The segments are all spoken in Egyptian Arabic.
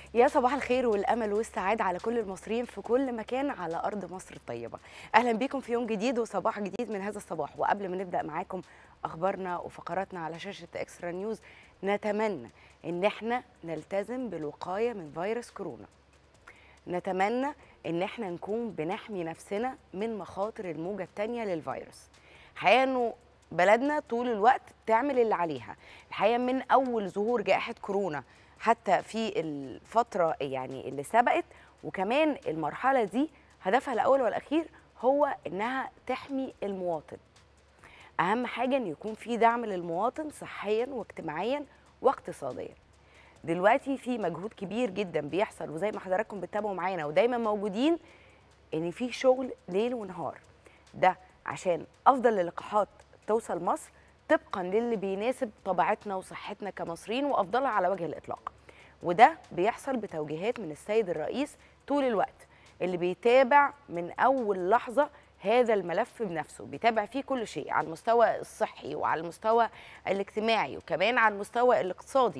يا صباح الخير والامل والسعاده على كل المصريين في كل مكان على ارض مصر الطيبه اهلا بيكم في يوم جديد وصباح جديد من هذا الصباح وقبل ما نبدا معاكم اخبارنا وفقراتنا على شاشه اكسترا نيوز نتمنى ان احنا نلتزم بالوقايه من فيروس كورونا نتمنى ان احنا نكون بنحمي نفسنا من مخاطر الموجه الثانيه للفيروس الحقيقه انه بلدنا طول الوقت تعمل اللي عليها الحقيقه من اول ظهور جائحه كورونا حتى في الفتره يعني اللي سبقت وكمان المرحله دي هدفها الاول والاخير هو انها تحمي المواطن اهم حاجه ان يكون في دعم للمواطن صحيا واجتماعيا واقتصاديا دلوقتي في مجهود كبير جدا بيحصل وزي ما حضراتكم بتتابعوا معانا ودايما موجودين ان في شغل ليل ونهار ده عشان افضل اللقاحات توصل مصر طبقا للي بيناسب طبيعتنا وصحتنا كمصريين وافضلها على وجه الاطلاق وده بيحصل بتوجيهات من السيد الرئيس طول الوقت اللي بيتابع من اول لحظه هذا الملف بنفسه بيتابع فيه كل شيء على المستوى الصحي وعلى المستوى الاجتماعي وكمان على المستوى الاقتصادي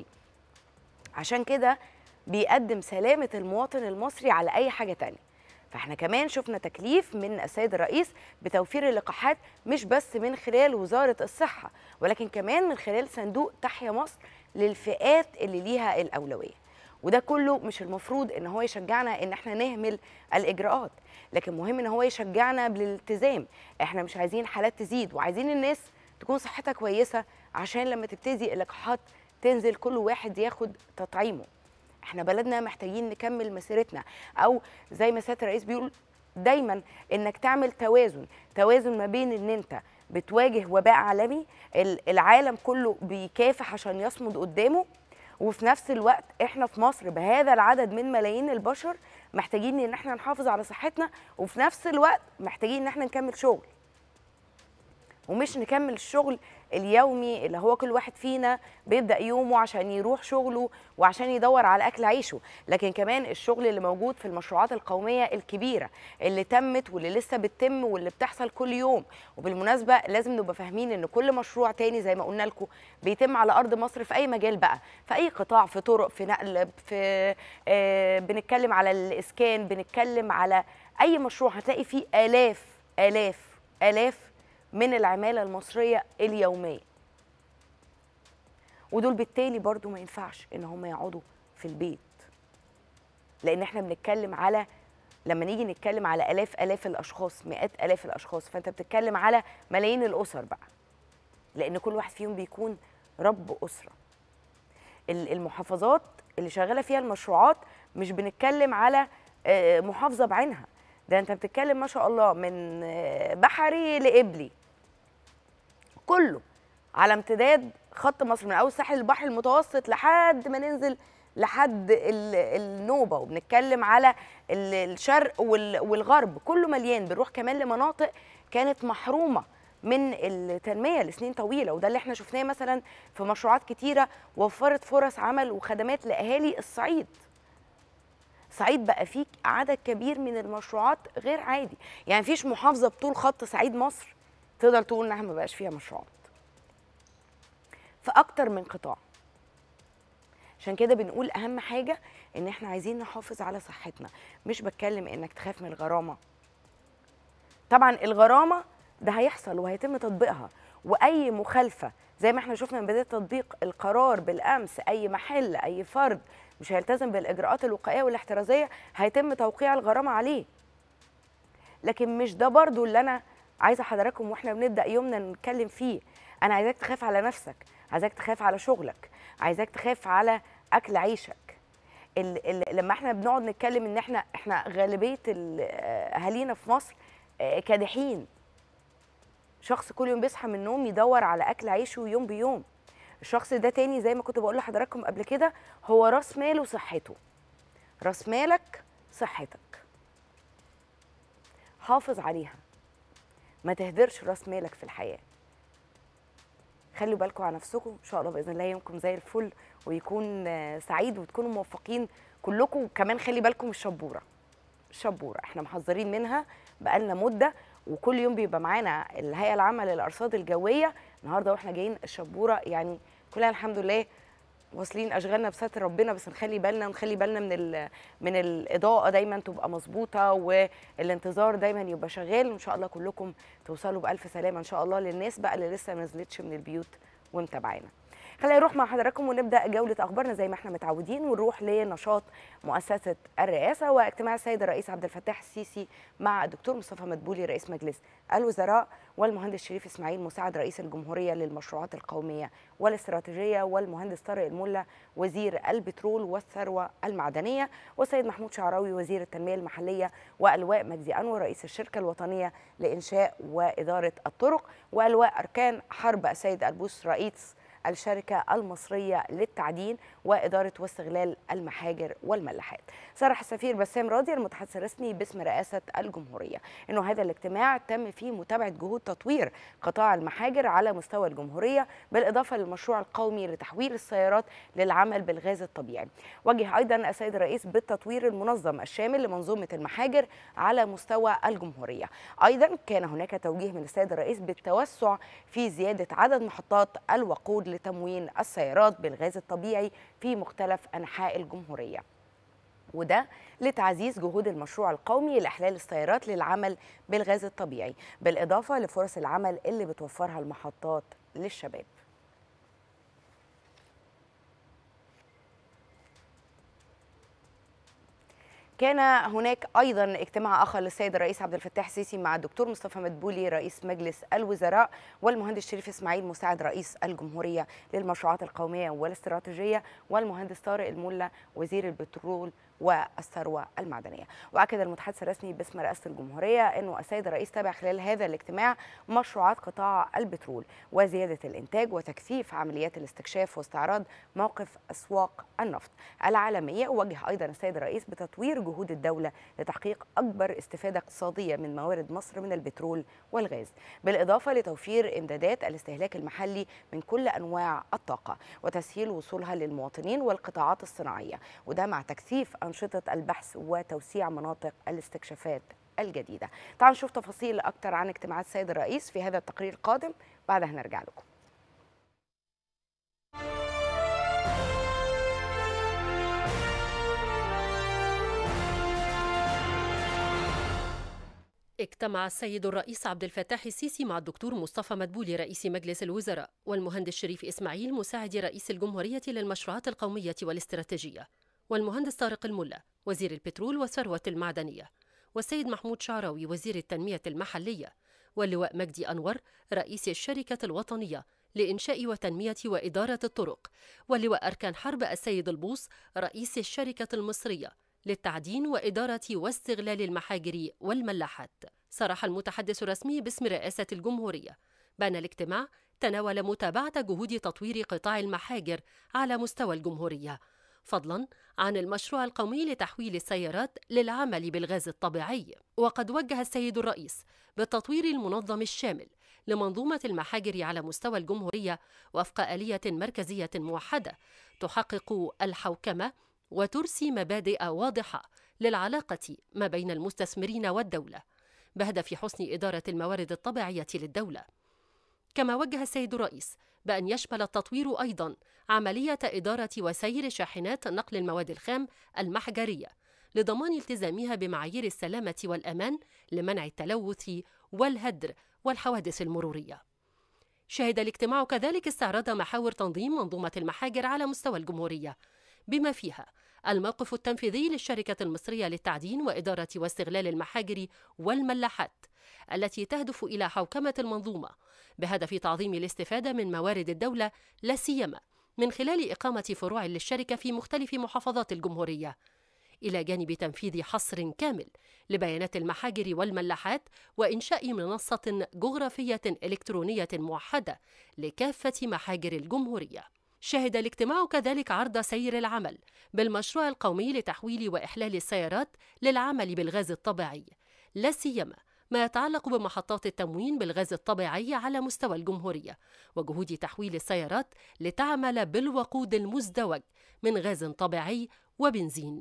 عشان كده بيقدم سلامة المواطن المصري على أي حاجة تانية فاحنا كمان شفنا تكليف من السيد الرئيس بتوفير اللقاحات مش بس من خلال وزارة الصحة ولكن كمان من خلال صندوق تحيا مصر للفئات اللي ليها الأولوية وده كله مش المفروض ان هو يشجعنا ان احنا نهمل الاجراءات لكن مهم ان هو يشجعنا بالالتزام احنا مش عايزين حالات تزيد وعايزين الناس تكون صحتها كويسه عشان لما تبتدي اللقاحات تنزل كل واحد ياخد تطعيمه احنا بلدنا محتاجين نكمل مسيرتنا او زي ما سياده الرئيس بيقول دايما انك تعمل توازن توازن ما بين ان انت بتواجه وباء عالمي العالم كله بيكافح عشان يصمد قدامه وفي نفس الوقت احنا في مصر بهذا العدد من ملايين البشر محتاجين ان احنا نحافظ على صحتنا وفي نفس الوقت محتاجين ان احنا نكمل شغل ومش نكمل الشغل اليومي اللي هو كل واحد فينا بيبدا يومه عشان يروح شغله وعشان يدور على اكل عيشه لكن كمان الشغل اللي موجود في المشروعات القوميه الكبيره اللي تمت واللي لسه بتتم واللي بتحصل كل يوم وبالمناسبه لازم نبقى فاهمين ان كل مشروع تاني زي ما قلنا لكم بيتم على ارض مصر في اي مجال بقى في اي قطاع في طرق في نقل في آه بنتكلم على الاسكان بنتكلم على اي مشروع هتلاقي فيه الاف الاف الاف من العماله المصريه اليوميه ودول بالتالي برضو ما ينفعش ان هم يقعدوا في البيت لان احنا بنتكلم على لما نيجي نتكلم على الاف الاف الاشخاص مئات الاف الاشخاص فانت بتتكلم على ملايين الاسر بقى لان كل واحد فيهم بيكون رب اسره المحافظات اللي شغاله فيها المشروعات مش بنتكلم على محافظه بعينها ده انت بتتكلم ما شاء الله من بحري لقبلي كله على امتداد خط مصر من اول ساحل البحر المتوسط لحد ما ننزل لحد النوبه وبنتكلم على الشرق والغرب كله مليان بنروح كمان لمناطق كانت محرومه من التنميه لسنين طويله وده اللي احنا شفناه مثلا في مشروعات كتيره وفرت فرص عمل وخدمات لاهالي الصعيد صعيد بقى فيه عدد كبير من المشروعات غير عادي يعني مفيش محافظه بطول خط صعيد مصر تقدر تقول انها ما بقاش فيها مشروعات في اكتر من قطاع عشان كده بنقول اهم حاجه ان احنا عايزين نحافظ على صحتنا مش بتكلم انك تخاف من الغرامه طبعا الغرامه ده هيحصل وهيتم تطبيقها واي مخالفه زي ما احنا شفنا من بدايه تطبيق القرار بالامس اي محل اي فرد مش هيلتزم بالاجراءات الوقائيه والاحترازيه هيتم توقيع الغرامه عليه لكن مش ده برضو اللي انا عايزه حضراتكم واحنا بنبدا يومنا نتكلم فيه انا عايزاك تخاف على نفسك عايزاك تخاف على شغلك عايزاك تخاف على اكل عيشك ال ال لما احنا بنقعد نتكلم ان احنا احنا غالبيه اهالينا في مصر كادحين شخص كل يوم بيصحى من النوم يدور على اكل عيشه يوم بيوم الشخص ده تاني زي ما كنت بقول لحضراتكم قبل كده هو راس ماله صحته راس مالك صحتك حافظ عليها ما تهدرش راس مالك في الحياه خلوا بالكم على نفسكم ان شاء الله باذن الله يومكم زي الفل ويكون سعيد وتكونوا موفقين كلكم وكمان خلي بالكم الشبوره الشبوره احنا محذرين منها بقالنا مده وكل يوم بيبقى معانا الهيئه العامه للارصاد الجويه النهارده واحنا جايين الشبوره يعني كلها الحمد لله واصلين اشغالنا بستر ربنا بس نخلي بالنا ونخلي بالنا من ال... من الاضاءه دايما تبقى مظبوطه والانتظار دايما يبقى شغال وان شاء الله كلكم توصلوا بالف سلامه ان شاء الله للناس بقى اللي لسه ما نزلتش من البيوت ومتابعانا خلينا نروح مع حضراتكم ونبدا جوله اخبارنا زي ما احنا متعودين ونروح لنشاط مؤسسه الرئاسه واجتماع السيد الرئيس عبد الفتاح السيسي مع الدكتور مصطفى مدبولي رئيس مجلس الوزراء والمهندس شريف اسماعيل مساعد رئيس الجمهوريه للمشروعات القوميه والاستراتيجيه والمهندس طارق الملا وزير البترول والثروه المعدنيه والسيد محمود شعراوي وزير التنميه المحليه والواء مجدي انور رئيس الشركه الوطنيه لانشاء واداره الطرق والواء اركان حرب السيد البوس رئيس الشركة المصرية للتعدين وإدارة واستغلال المحاجر والملاحات صرح السفير بسام راضي المتحدث الرسمي باسم رئاسة الجمهورية أنه هذا الاجتماع تم فيه متابعة جهود تطوير قطاع المحاجر على مستوى الجمهورية بالإضافة للمشروع القومي لتحويل السيارات للعمل بالغاز الطبيعي وجه أيضا السيد الرئيس بالتطوير المنظم الشامل لمنظومة المحاجر على مستوى الجمهورية أيضا كان هناك توجيه من السيد الرئيس بالتوسع في زيادة عدد محطات الوقود لتموين السيارات بالغاز الطبيعي في مختلف أنحاء الجمهورية وده لتعزيز جهود المشروع القومي لإحلال السيارات للعمل بالغاز الطبيعي بالإضافة لفرص العمل اللي بتوفرها المحطات للشباب كان هناك ايضا اجتماع اخر للسيد الرئيس عبد الفتاح السيسي مع الدكتور مصطفى مدبولي رئيس مجلس الوزراء والمهندس شريف اسماعيل مساعد رئيس الجمهوريه للمشروعات القوميه والاستراتيجيه والمهندس طارق الملا وزير البترول والثروه المعدنيه واكد المتحدث الرسمي باسم رئاسه الجمهوريه انه السيد الرئيس تابع خلال هذا الاجتماع مشروعات قطاع البترول وزياده الانتاج وتكثيف عمليات الاستكشاف واستعراض موقف اسواق النفط العالميه ووجه ايضا السيد الرئيس بتطوير جهود الدوله لتحقيق اكبر استفاده اقتصاديه من موارد مصر من البترول والغاز بالاضافه لتوفير امدادات الاستهلاك المحلي من كل انواع الطاقه وتسهيل وصولها للمواطنين والقطاعات الصناعيه وده مع تكثيف أنشطة البحث وتوسيع مناطق الاستكشافات الجديدة تعالوا نشوف تفاصيل أكتر عن اجتماعات السيد الرئيس في هذا التقرير القادم بعدها نرجع لكم اجتمع السيد الرئيس عبد الفتاح السيسي مع الدكتور مصطفى مدبولي رئيس مجلس الوزراء والمهندس شريف إسماعيل مساعد رئيس الجمهورية للمشروعات القومية والاستراتيجية والمهندس طارق الملا وزير البترول والثروة المعدنية والسيد محمود شعراوي وزير التنمية المحلية واللواء مجدي أنور رئيس الشركة الوطنية لإنشاء وتنمية وإدارة الطرق واللواء أركان حرب السيد البوص رئيس الشركة المصرية للتعدين وإدارة واستغلال المحاجر والملاحات صرح المتحدث الرسمي باسم رئاسة الجمهورية بأن الاجتماع تناول متابعة جهود تطوير قطاع المحاجر على مستوى الجمهورية فضلا عن المشروع القومي لتحويل السيارات للعمل بالغاز الطبيعي وقد وجه السيد الرئيس بالتطوير المنظم الشامل لمنظومة المحاجر على مستوى الجمهورية وفق آلية مركزية موحدة تحقق الحوكمة وترسي مبادئ واضحة للعلاقة ما بين المستثمرين والدولة بهدف حسن إدارة الموارد الطبيعية للدولة كما وجه السيد الرئيس بأن يشمل التطوير أيضا عملية إدارة وسير شاحنات نقل المواد الخام المحجرية لضمان التزامها بمعايير السلامة والأمان لمنع التلوث والهدر والحوادث المرورية. شهد الاجتماع كذلك استعراض محاور تنظيم منظومة المحاجر على مستوى الجمهورية بما فيها الموقف التنفيذي للشركة المصرية للتعدين وإدارة واستغلال المحاجر والملاحات التي تهدف إلى حوكمة المنظومة بهدف تعظيم الاستفادة من موارد الدولة لا سيما من خلال إقامة فروع للشركة في مختلف محافظات الجمهورية إلى جانب تنفيذ حصر كامل لبيانات المحاجر والملاحات وإنشاء منصة جغرافية إلكترونية موحدة لكافة محاجر الجمهورية. شهد الاجتماع كذلك عرض سير العمل بالمشروع القومي لتحويل وإحلال السيارات للعمل بالغاز الطبيعي، لا سيما ما يتعلق بمحطات التموين بالغاز الطبيعي على مستوى الجمهورية وجهود تحويل السيارات لتعمل بالوقود المزدوج من غاز طبيعي وبنزين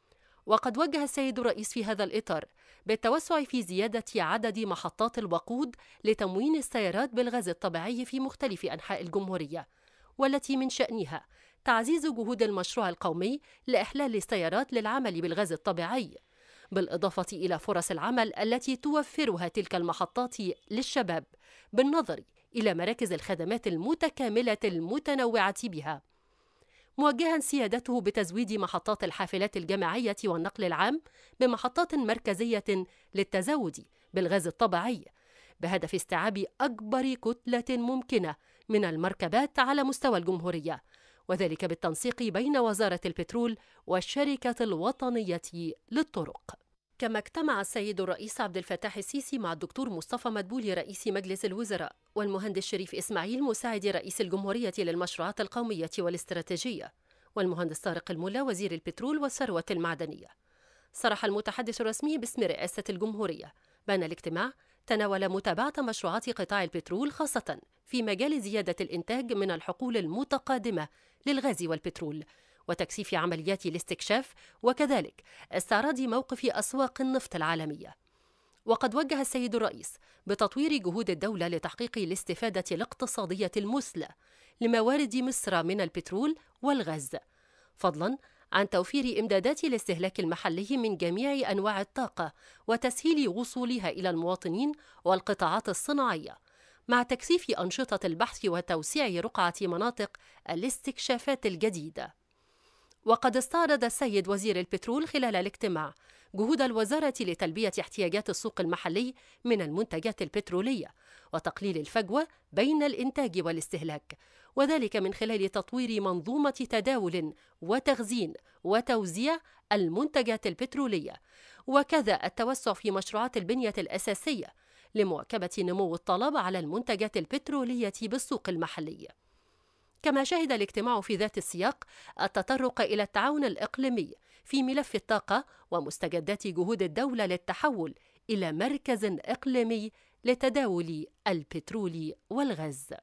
وقد وجه السيد الرئيس في هذا الإطار بالتوسع في زيادة عدد محطات الوقود لتموين السيارات بالغاز الطبيعي في مختلف أنحاء الجمهورية والتي من شأنها تعزيز جهود المشروع القومي لإحلال السيارات للعمل بالغاز الطبيعي بالإضافة إلى فرص العمل التي توفرها تلك المحطات للشباب بالنظر إلى مراكز الخدمات المتكاملة المتنوعة بها موجها سيادته بتزويد محطات الحافلات الجماعية والنقل العام بمحطات مركزية للتزود بالغاز الطبيعي بهدف استيعاب أكبر كتلة ممكنة من المركبات على مستوى الجمهورية وذلك بالتنسيق بين وزارة البترول والشركة الوطنية للطرق كما اجتمع السيد الرئيس عبد الفتاح السيسي مع الدكتور مصطفى مدبولي رئيس مجلس الوزراء والمهندس شريف إسماعيل مساعد رئيس الجمهورية للمشروعات القومية والاستراتيجية والمهندس طارق الملا وزير البترول والثروة المعدنية صرح المتحدث الرسمي باسم رئاسة الجمهورية بأن الاجتماع تناول متابعة مشروعات قطاع البترول خاصة في مجال زيادة الإنتاج من الحقول المتقادمة للغاز والبترول وتكثيف عمليات الاستكشاف وكذلك استعراض موقف أسواق النفط العالمية وقد وجه السيد الرئيس بتطوير جهود الدولة لتحقيق الاستفادة الاقتصادية المثلى لموارد مصر من البترول والغاز فضلا عن توفير امدادات الاستهلاك المحلي من جميع انواع الطاقه وتسهيل وصولها الى المواطنين والقطاعات الصناعيه مع تكثيف انشطه البحث وتوسيع رقعه مناطق الاستكشافات الجديده وقد استعرض السيد وزير البترول خلال الاجتماع جهود الوزاره لتلبيه احتياجات السوق المحلي من المنتجات البتروليه وتقليل الفجوه بين الانتاج والاستهلاك وذلك من خلال تطوير منظومه تداول وتخزين وتوزيع المنتجات البتروليه وكذا التوسع في مشروعات البنيه الاساسيه لمواكبه نمو الطلب على المنتجات البتروليه بالسوق المحلي كما شهد الاجتماع في ذات السياق التطرق الى التعاون الاقليمي في ملف الطاقه ومستجدات جهود الدوله للتحول الى مركز اقليمي لتداول البترول والغاز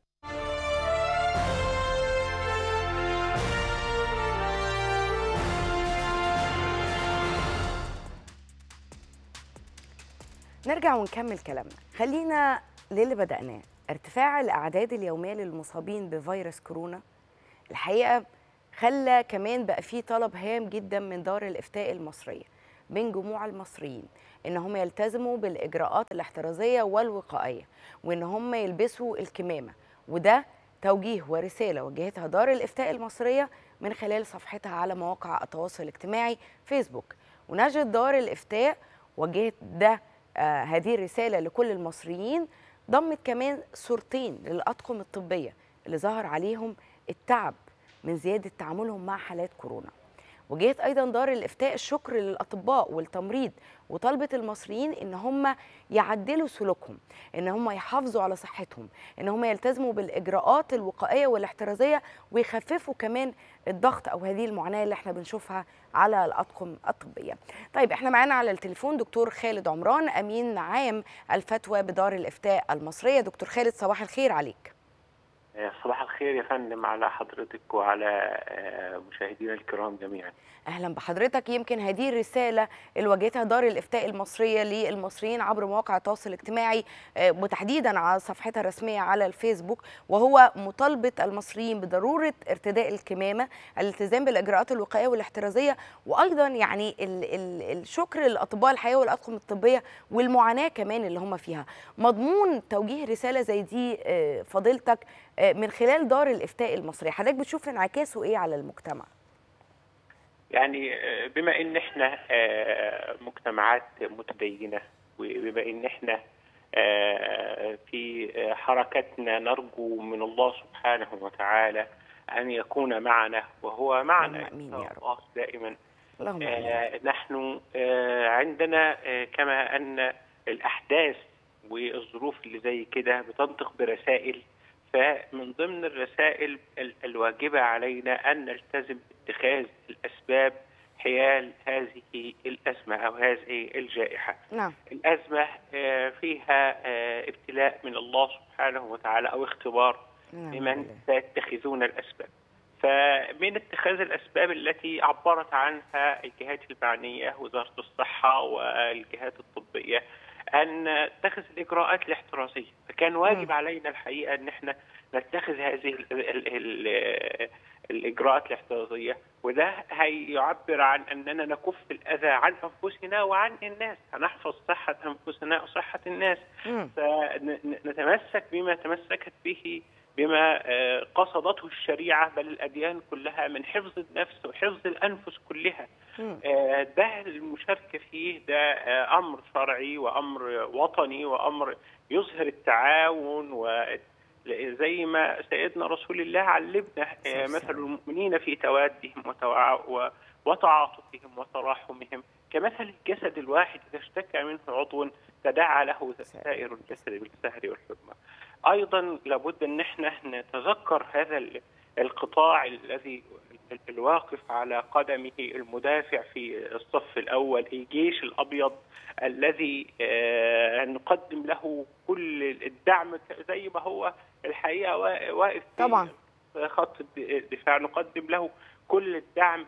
نرجع ونكمل كلامنا خلينا للي بدأناه ارتفاع الأعداد اليومية للمصابين بفيروس كورونا الحقيقة خلى كمان بقى في طلب هام جدا من دار الإفتاء المصرية من جموع المصريين ان هم يلتزموا بالاجراءات الاحترازيه والوقائيه وان هم يلبسوا الكمامه وده توجيه ورساله وجهتها دار الافتاء المصريه من خلال صفحتها على مواقع التواصل الاجتماعي فيسبوك ونجد دار الافتاء وجهت ده آه هذه الرساله لكل المصريين ضمت كمان صورتين للاطقم الطبيه اللي ظهر عليهم التعب من زياده تعاملهم مع حالات كورونا وجهت ايضا دار الافتاء الشكر للاطباء والتمريض وطلبت المصريين ان هم يعدلوا سلوكهم ان هم يحافظوا على صحتهم ان هم يلتزموا بالاجراءات الوقائيه والاحترازيه ويخففوا كمان الضغط او هذه المعاناه اللي احنا بنشوفها على الاطقم الطبيه طيب احنا معانا على التليفون دكتور خالد عمران امين عام الفتوى بدار الافتاء المصريه دكتور خالد صباح الخير عليك صباح الخير يا فندم على حضرتك وعلى مشاهدينا الكرام جميعا اهلا بحضرتك يمكن هذه الرساله اللي واجهتها دار الافتاء المصريه للمصريين عبر مواقع التواصل الاجتماعي وتحديدا على صفحتها الرسميه على الفيسبوك وهو مطالبه المصريين بضروره ارتداء الكمامه الالتزام بالاجراءات الوقائيه والاحترازيه وايضا يعني ال ال الشكر للاطباء الحياه والاطقم الطبيه والمعاناه كمان اللي هم فيها مضمون توجيه رساله زي دي فضيلتك من خلال دار الافتاء المصريه حضرتك بتشوف انعكاسه ايه على المجتمع يعني بما ان احنا مجتمعات متدينه وبما ان احنا في حركتنا نرجو من الله سبحانه وتعالى ان يكون معنا وهو معنا امين يا رب الله دائما اللهم نحن عندنا كما ان الاحداث والظروف اللي زي كده بتنطق برسائل فمن ضمن الرسائل الواجبة علينا أن نلتزم باتخاذ الأسباب حيال هذه الأزمة أو هذه الجائحة نعم الأزمة فيها ابتلاء من الله سبحانه وتعالى أو اختبار نعم لمن سيتخذون الأسباب فمن اتخاذ الأسباب التي عبرت عنها الجهات المعنية وزارة الصحة والجهات الطبية ان نتخذ الاجراءات الاحترازيه فكان واجب م. علينا الحقيقه ان احنا نتخذ هذه ال ال ال الاجراءات الاحترازيه وده هيعبر عن اننا نكف الاذى عن انفسنا وعن الناس هنحفظ صحه انفسنا وصحه الناس مم. فنتمسك بما تمسكت به بما آه، قصدته الشريعه بل الاديان كلها من حفظ النفس وحفظ الانفس كلها مم. آه، ده المشاركه فيه ده آه، امر شرعي وامر وطني وامر يظهر التعاون وزي ما سيدنا رسول الله علمنا آه، مثل المؤمنين في توادهم وتوع- و- وتعاطفهم وتراحمهم كمثل الجسد الواحد اذا اشتكى منه عضو تداعى له سائر الجسد بالسهر والحمى. ايضا لابد ان احنا نتذكر هذا ال- القطاع الذي ال- الواقف على قدمه المدافع في الصف الاول الجيش الابيض الذي آه، نقدم له كل الدعم ك- زي ما هو الحقيقه وا- واقف في طبعا. خط الد- الدفاع نقدم له كل الدعم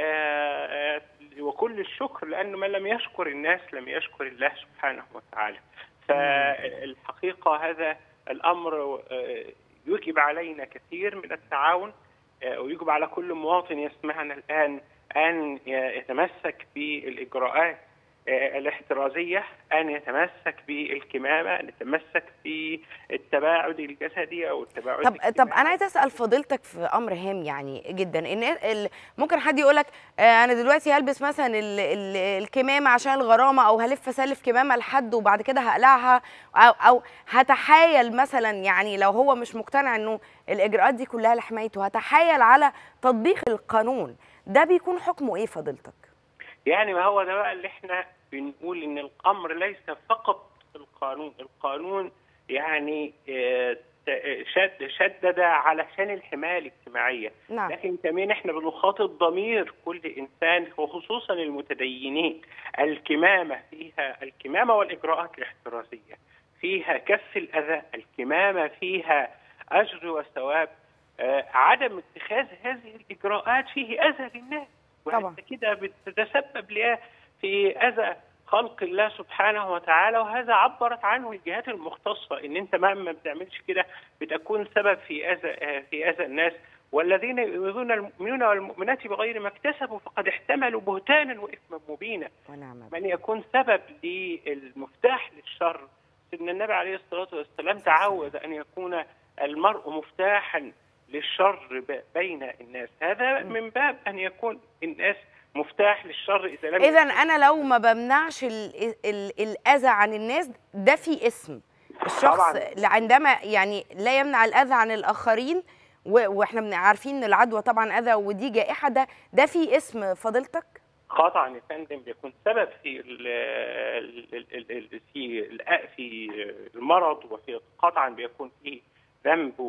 آه، آه، وكل الشكر لأنه من لم يشكر الناس لم يشكر الله سبحانه وتعالى فالحقيقة هذا الأمر آه، يجب علينا كثير من التعاون آه، ويجب على كل مواطن يسمعنا الآن أن يتمسك بالإجراءات آه، الاحترازية أن يتمسك بالكمامة أن يتمسك بالتباعد الجسدي أو التباعد طب طب الاجتماعي. انا عايزه اسال فضيلتك في امر هام يعني جدا ان ال- ممكن حد يقول لك انا دلوقتي هلبس مثلا ال- ال- الكمامه عشان الغرامه او هلف اسلف كمامه لحد وبعد كده هقلعها او او هتحايل مثلا يعني لو هو مش مقتنع انه الاجراءات دي كلها لحمايته هتحايل على تطبيق القانون ده بيكون حكمه ايه فضيلتك؟ يعني ما هو ده بقى اللي احنا بنقول ان الامر ليس فقط القانون القانون يعني آه، ت- شد شدد علشان الحمايه الاجتماعيه نعم لكن كمان احنا بنخاطب ضمير كل انسان وخصوصا المتدينين الكمامه فيها الكمامه والاجراءات الاحترازيه فيها كف الاذى الكمامه فيها اجر وثواب آه، عدم اتخاذ هذه الاجراءات فيه اذى للناس طبعا. وانت كده بتتسبب لها في اذى خلق الله سبحانه وتعالى وهذا عبرت عنه الجهات المختصه ان انت مهما ما بتعملش كده بتكون سبب في اذى آه، في اذى الناس والذين يؤذون المؤمنون والمؤمنات بغير ما اكتسبوا فقد احتملوا بهتانا واثما مبينا ونعم بالله. من يكون سبب للمفتاح للشر سيدنا النبي عليه الصلاه والسلام تعود ان يكون المرء مفتاحا للشر ب- بين الناس هذا من باب ان يكون الناس مفتاح للشر اذا لم اذا انا لو ما بمنعش ال ال الاذى عن الناس ده في اسم الشخص طبعاً. اللي عندما يعني لا يمنع الاذى عن الاخرين و- واحنا بن- عارفين ان العدوى طبعا اذى ودي جائحه ده ده في اسم فضيلتك قطعا يا فندم بيكون سبب في ال ال- ال- ال- ال- في ال- في المرض وفي قطعا بيكون فيه ذنب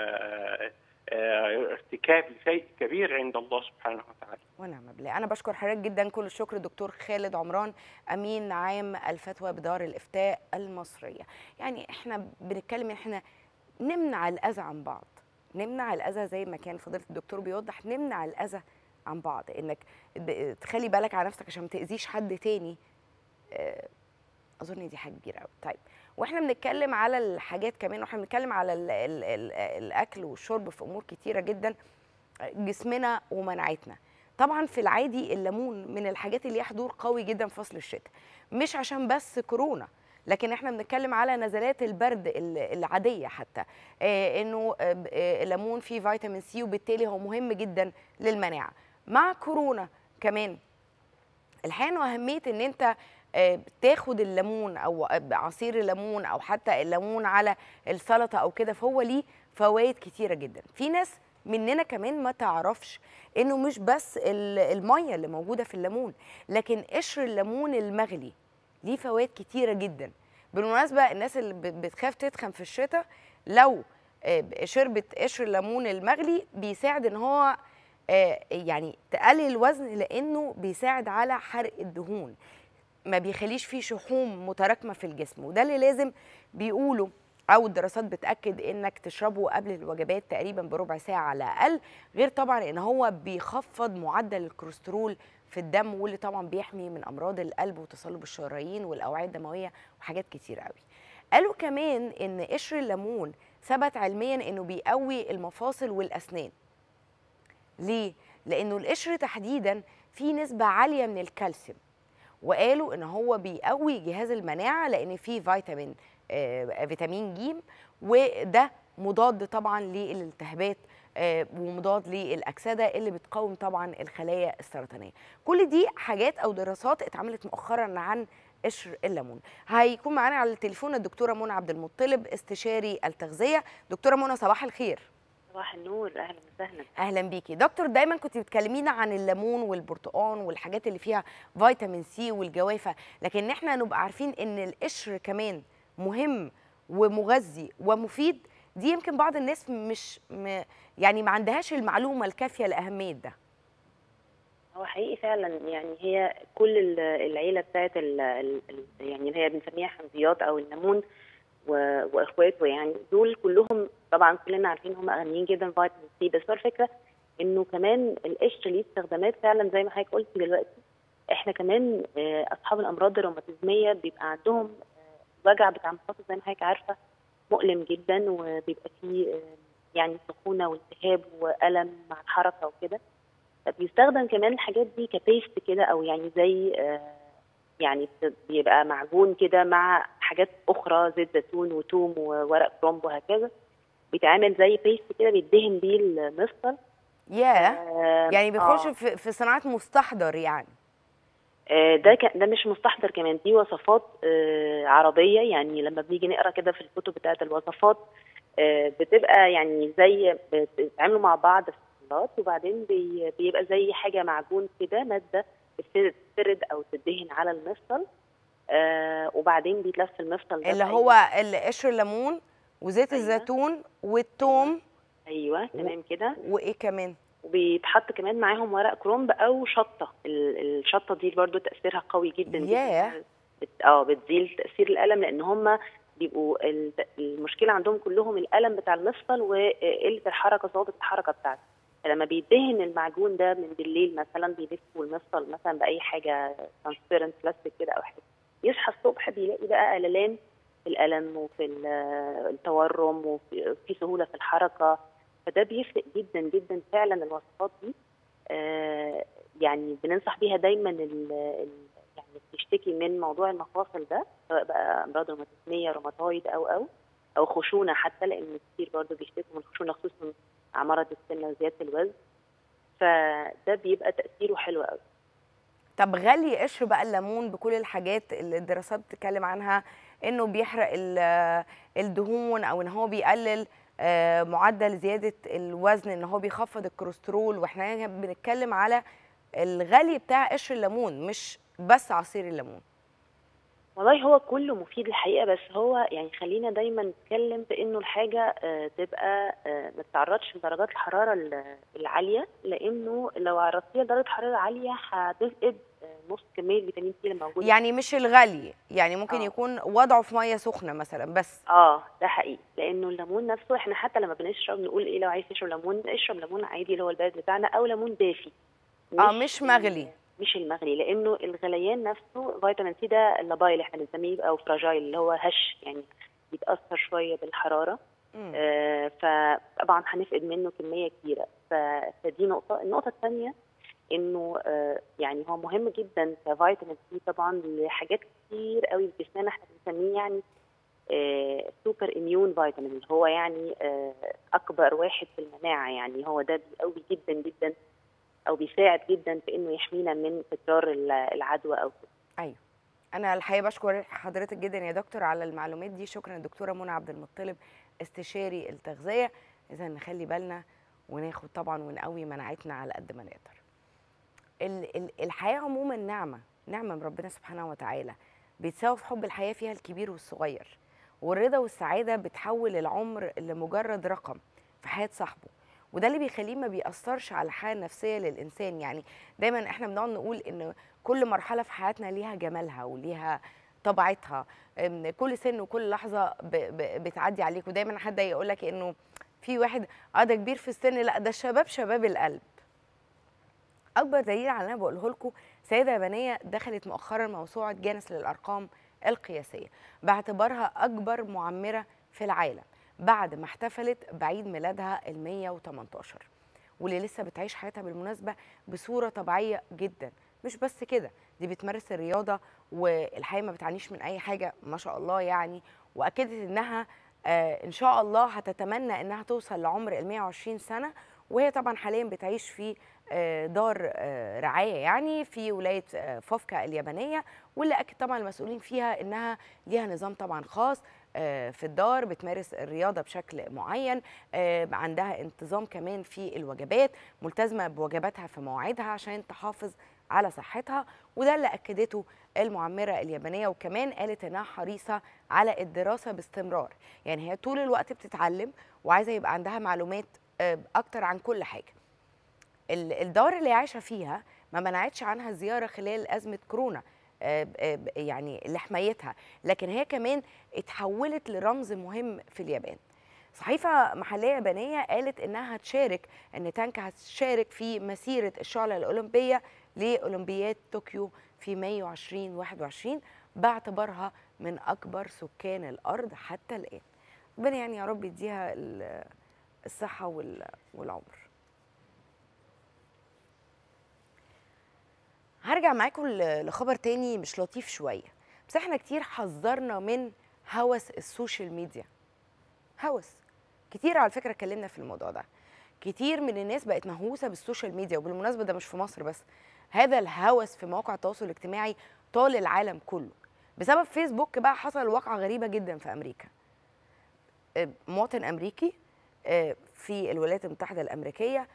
وارتكاب لشيء كبير عند الله سبحانه وتعالى ونعم بالله انا بشكر حضرتك جدا كل الشكر دكتور خالد عمران امين عام الفتوى بدار الافتاء المصريه يعني احنا بنتكلم ان احنا نمنع الاذى عن بعض نمنع الاذى زي ما كان فضيله الدكتور بيوضح نمنع الاذى عن بعض انك ب- تخلي بالك على نفسك عشان ما تاذيش حد تاني آه، اظن دي حاجه كبيره قوي طيب واحنا بنتكلم على الحاجات كمان واحنا بنتكلم على ال ال ال الاكل والشرب في امور كتيره جدا جسمنا ومناعتنا طبعا في العادي الليمون من الحاجات اللي ليها حضور قوي جدا في فصل الشتاء مش عشان بس كورونا لكن احنا بنتكلم على نزلات البرد ال- العاديه حتى آه انه آه، ب- آه، الليمون فيه فيتامين سي وبالتالي هو مهم جدا للمناعه مع كورونا كمان الحقيقه انه اهميه ان انت آه، تاخد الليمون او عصير الليمون او حتى الليمون على السلطه او كده فهو ليه فوائد كتيره جدا في ناس مننا كمان ما تعرفش انه مش بس ال- الميه اللي موجوده في الليمون لكن قشر الليمون المغلي ليه فوائد كتيره جدا بالمناسبه الناس اللي ب- بتخاف تتخن في الشتاء لو آه، شربت قشر الليمون المغلي بيساعد ان هو آه، يعني تقلل الوزن لانه بيساعد على حرق الدهون ما بيخليش فيه شحوم متراكمه في الجسم وده اللي لازم بيقولوا او الدراسات بتاكد انك تشربه قبل الوجبات تقريبا بربع ساعه على الاقل غير طبعا ان هو بيخفض معدل الكوليسترول في الدم واللي طبعا بيحمي من امراض القلب وتصلب الشرايين والاوعيه الدمويه وحاجات كتير قوي قالوا كمان ان قشر الليمون ثبت علميا انه بيقوي المفاصل والاسنان ليه لانه القشر تحديدا فيه نسبه عاليه من الكالسيوم وقالوا ان هو بيقوي جهاز المناعه لان فيه فيتامين آه فيتامين ج وده مضاد طبعا للالتهابات آه ومضاد للاكسده اللي بتقاوم طبعا الخلايا السرطانيه كل دي حاجات او دراسات اتعملت مؤخرا عن قشر الليمون هيكون معانا على التليفون الدكتوره منى عبد المطلب استشاري التغذيه دكتوره منى صباح الخير صباح النور اهلا وسهلا اهلا بيكي دكتور دايما كنت بتكلمينا عن الليمون والبرتقال والحاجات اللي فيها فيتامين سي والجوافه لكن احنا نبقى عارفين ان القشر كمان مهم ومغذي ومفيد دي يمكن بعض الناس مش م يعني ما عندهاش المعلومه الكافيه لاهميه ده هو حقيقي فعلا يعني هي كل العيله بتاعت ال ال يعني اللي هي بنسميها حمضيات او الليمون واخواته يعني دول كلهم طبعا كلنا عارفين هم غنيين جدا فيتامين سي بس هو الفكره انه كمان القشر ليه استخدامات فعلا زي ما حضرتك قلتي دلوقتي احنا كمان اصحاب الامراض الروماتيزميه بيبقى عندهم وجع بتاع مفاصل زي ما حضرتك عارفه مؤلم جدا وبيبقى فيه يعني سخونه والتهاب والم مع الحركه وكده فبيستخدم كمان الحاجات دي كبيست كده او يعني زي يعني بيبقى معجون كده مع حاجات اخرى زيت زيتون وتوم وورق كرومب وهكذا بيتعمل زي بيست كده بيدهن بيه المفصل ياه آه يعني بيخش آه. في, في صناعه مستحضر يعني آه ده ك... ده مش مستحضر كمان دي وصفات آه عربيه يعني لما بنيجي نقرا كده في الكتب بتاعه الوصفات آه بتبقى يعني زي بيتعاملوا مع بعض في الخلاط وبعدين بي... بيبقى زي حاجه معجون كده ماده بتفرد او تدهن على المفصل آه وبعدين بيتلف المفصل ده اللي هو قشر الليمون وزيت أيوة. الزيتون والثوم ايوه تمام كده وايه كمان وبيتحط كمان معاهم ورق كرومب او شطه الشطه دي برضو تاثيرها قوي جدا ياه اه بتزيل تاثير الالم لان هم بيبقوا المشكله عندهم كلهم الالم بتاع المفصل وقله الحركه صعوبه الحركه بتاعته فلما بيدهن المعجون ده من بالليل مثلا بيلفوا المفصل مثلا باي حاجه ترانسبيرنت بلاستيك كده او حاجه يصحى الصبح بيلاقي بقى قللان في الالم وفي التورم وفي سهوله في الحركه فده بيفرق جدا جدا فعلا الوصفات دي آه يعني بننصح بيها دايما ال يعني بتشتكي من موضوع المفاصل ده سواء بقى امراض روماتيزميه روماتويد او او او خشونه حتى لان كتير برضه بيشتكوا من الخشونه خصوصا مع مرض السمنه وزياده الوزن فده بيبقى تاثيره حلو قوي طب غلي قشر بقى الليمون بكل الحاجات اللي الدراسات بتتكلم عنها انه بيحرق الدهون او ان هو بيقلل معدل زياده الوزن ان هو بيخفض الكوليسترول واحنا بنتكلم على الغلي بتاع قشر الليمون مش بس عصير الليمون والله هو كله مفيد الحقيقه بس هو يعني خلينا دايما نتكلم في انه الحاجه آه تبقى آه ما تتعرضش لدرجات الحراره العاليه لانه لو عرضتيها لدرجه حراره عاليه هتفقد نص كميه الفيتامين سي اللي موجوده يعني مش الغلي يعني ممكن آه. يكون وضعه في ميه سخنه مثلا بس اه ده حقيقي لانه الليمون نفسه احنا حتى لما بنشرب نقول ايه لو عايز تشرب ليمون اشرب ليمون عادي اللي هو البلد بتاعنا او ليمون دافي مش اه مش مغلي مش المغلي لانه الغليان نفسه فيتامين سي ده اللابايل احنا بنسميه او فراجايل اللي هو هش يعني بيتاثر شويه بالحراره آه فطبعا هنفقد منه كميه كبيره فدي نقطه النقطه الثانيه انه آه يعني هو مهم جدا كفيتامين سي طبعا لحاجات كتير قوي في جسمنا احنا بنسميه يعني آه سوبر اميون فيتامين اللي هو يعني آه اكبر واحد في المناعه يعني هو ده بيقوي جدا جدا او بيساعد جدا في انه يحمينا من تكرار العدوى او كده. ايوه انا الحقيقه بشكر حضرتك جدا يا دكتور على المعلومات دي شكرا دكتوره منى عبد المطلب استشاري التغذيه اذا نخلي بالنا وناخد طبعا ونقوي مناعتنا على قد ما نقدر الحياه عموما نعمه نعمه من ربنا سبحانه وتعالى بيتساوى في حب الحياه فيها الكبير والصغير والرضا والسعاده بتحول العمر لمجرد رقم في حياه صاحبه وده اللي بيخليه ما بيأثرش على الحاله النفسيه للانسان يعني دايما احنا بنقعد نقول ان كل مرحله في حياتنا ليها جمالها وليها طبيعتها كل سن وكل لحظه بتعدي عليك ودايما حد يقول لك انه في واحد اه ده كبير في السن لا ده شباب شباب القلب اكبر دليل على اللي انا بقوله لكم سيده يابانيه دخلت مؤخرا موسوعه جانس للارقام القياسيه باعتبارها اكبر معمره في العالم بعد ما احتفلت بعيد ميلادها ال 118 واللي لسه بتعيش حياتها بالمناسبه بصوره طبيعيه جدا مش بس كده دي بتمارس الرياضه والحقيقه ما بتعانيش من اي حاجه ما شاء الله يعني واكدت انها آه ان شاء الله هتتمنى انها توصل لعمر ال 120 سنه وهي طبعا حاليا بتعيش في آه دار آه رعايه يعني في ولايه آه فوفكا اليابانيه واللي اكد طبعا المسؤولين فيها انها ليها نظام طبعا خاص في الدار بتمارس الرياضه بشكل معين عندها انتظام كمان في الوجبات ملتزمه بوجباتها في مواعيدها عشان تحافظ على صحتها وده اللي اكدته المعمره اليابانيه وكمان قالت انها حريصه على الدراسه باستمرار يعني هي طول الوقت بتتعلم وعايزه يبقى عندها معلومات اكتر عن كل حاجه الدار اللي عايشه فيها ما منعتش عنها الزياره خلال ازمه كورونا يعني لحمايتها لكن هي كمان اتحولت لرمز مهم في اليابان صحيفة محلية يابانية قالت إنها هتشارك إن تانكا هتشارك في مسيرة الشعلة الأولمبية لأولمبياد طوكيو في مايو 2021 باعتبارها من أكبر سكان الأرض حتى الآن ربنا يعني يا رب يديها الصحة والعمر هرجع معاكم لخبر تاني مش لطيف شويه بس احنا كتير حذرنا من هوس السوشيال ميديا هوس كتير على فكره اتكلمنا في الموضوع ده كتير من الناس بقت مهووسه بالسوشيال ميديا وبالمناسبه ده مش في مصر بس هذا الهوس في مواقع التواصل الاجتماعي طال العالم كله بسبب فيسبوك بقى حصل واقعه غريبه جدا في امريكا مواطن امريكي في الولايات المتحده الامريكيه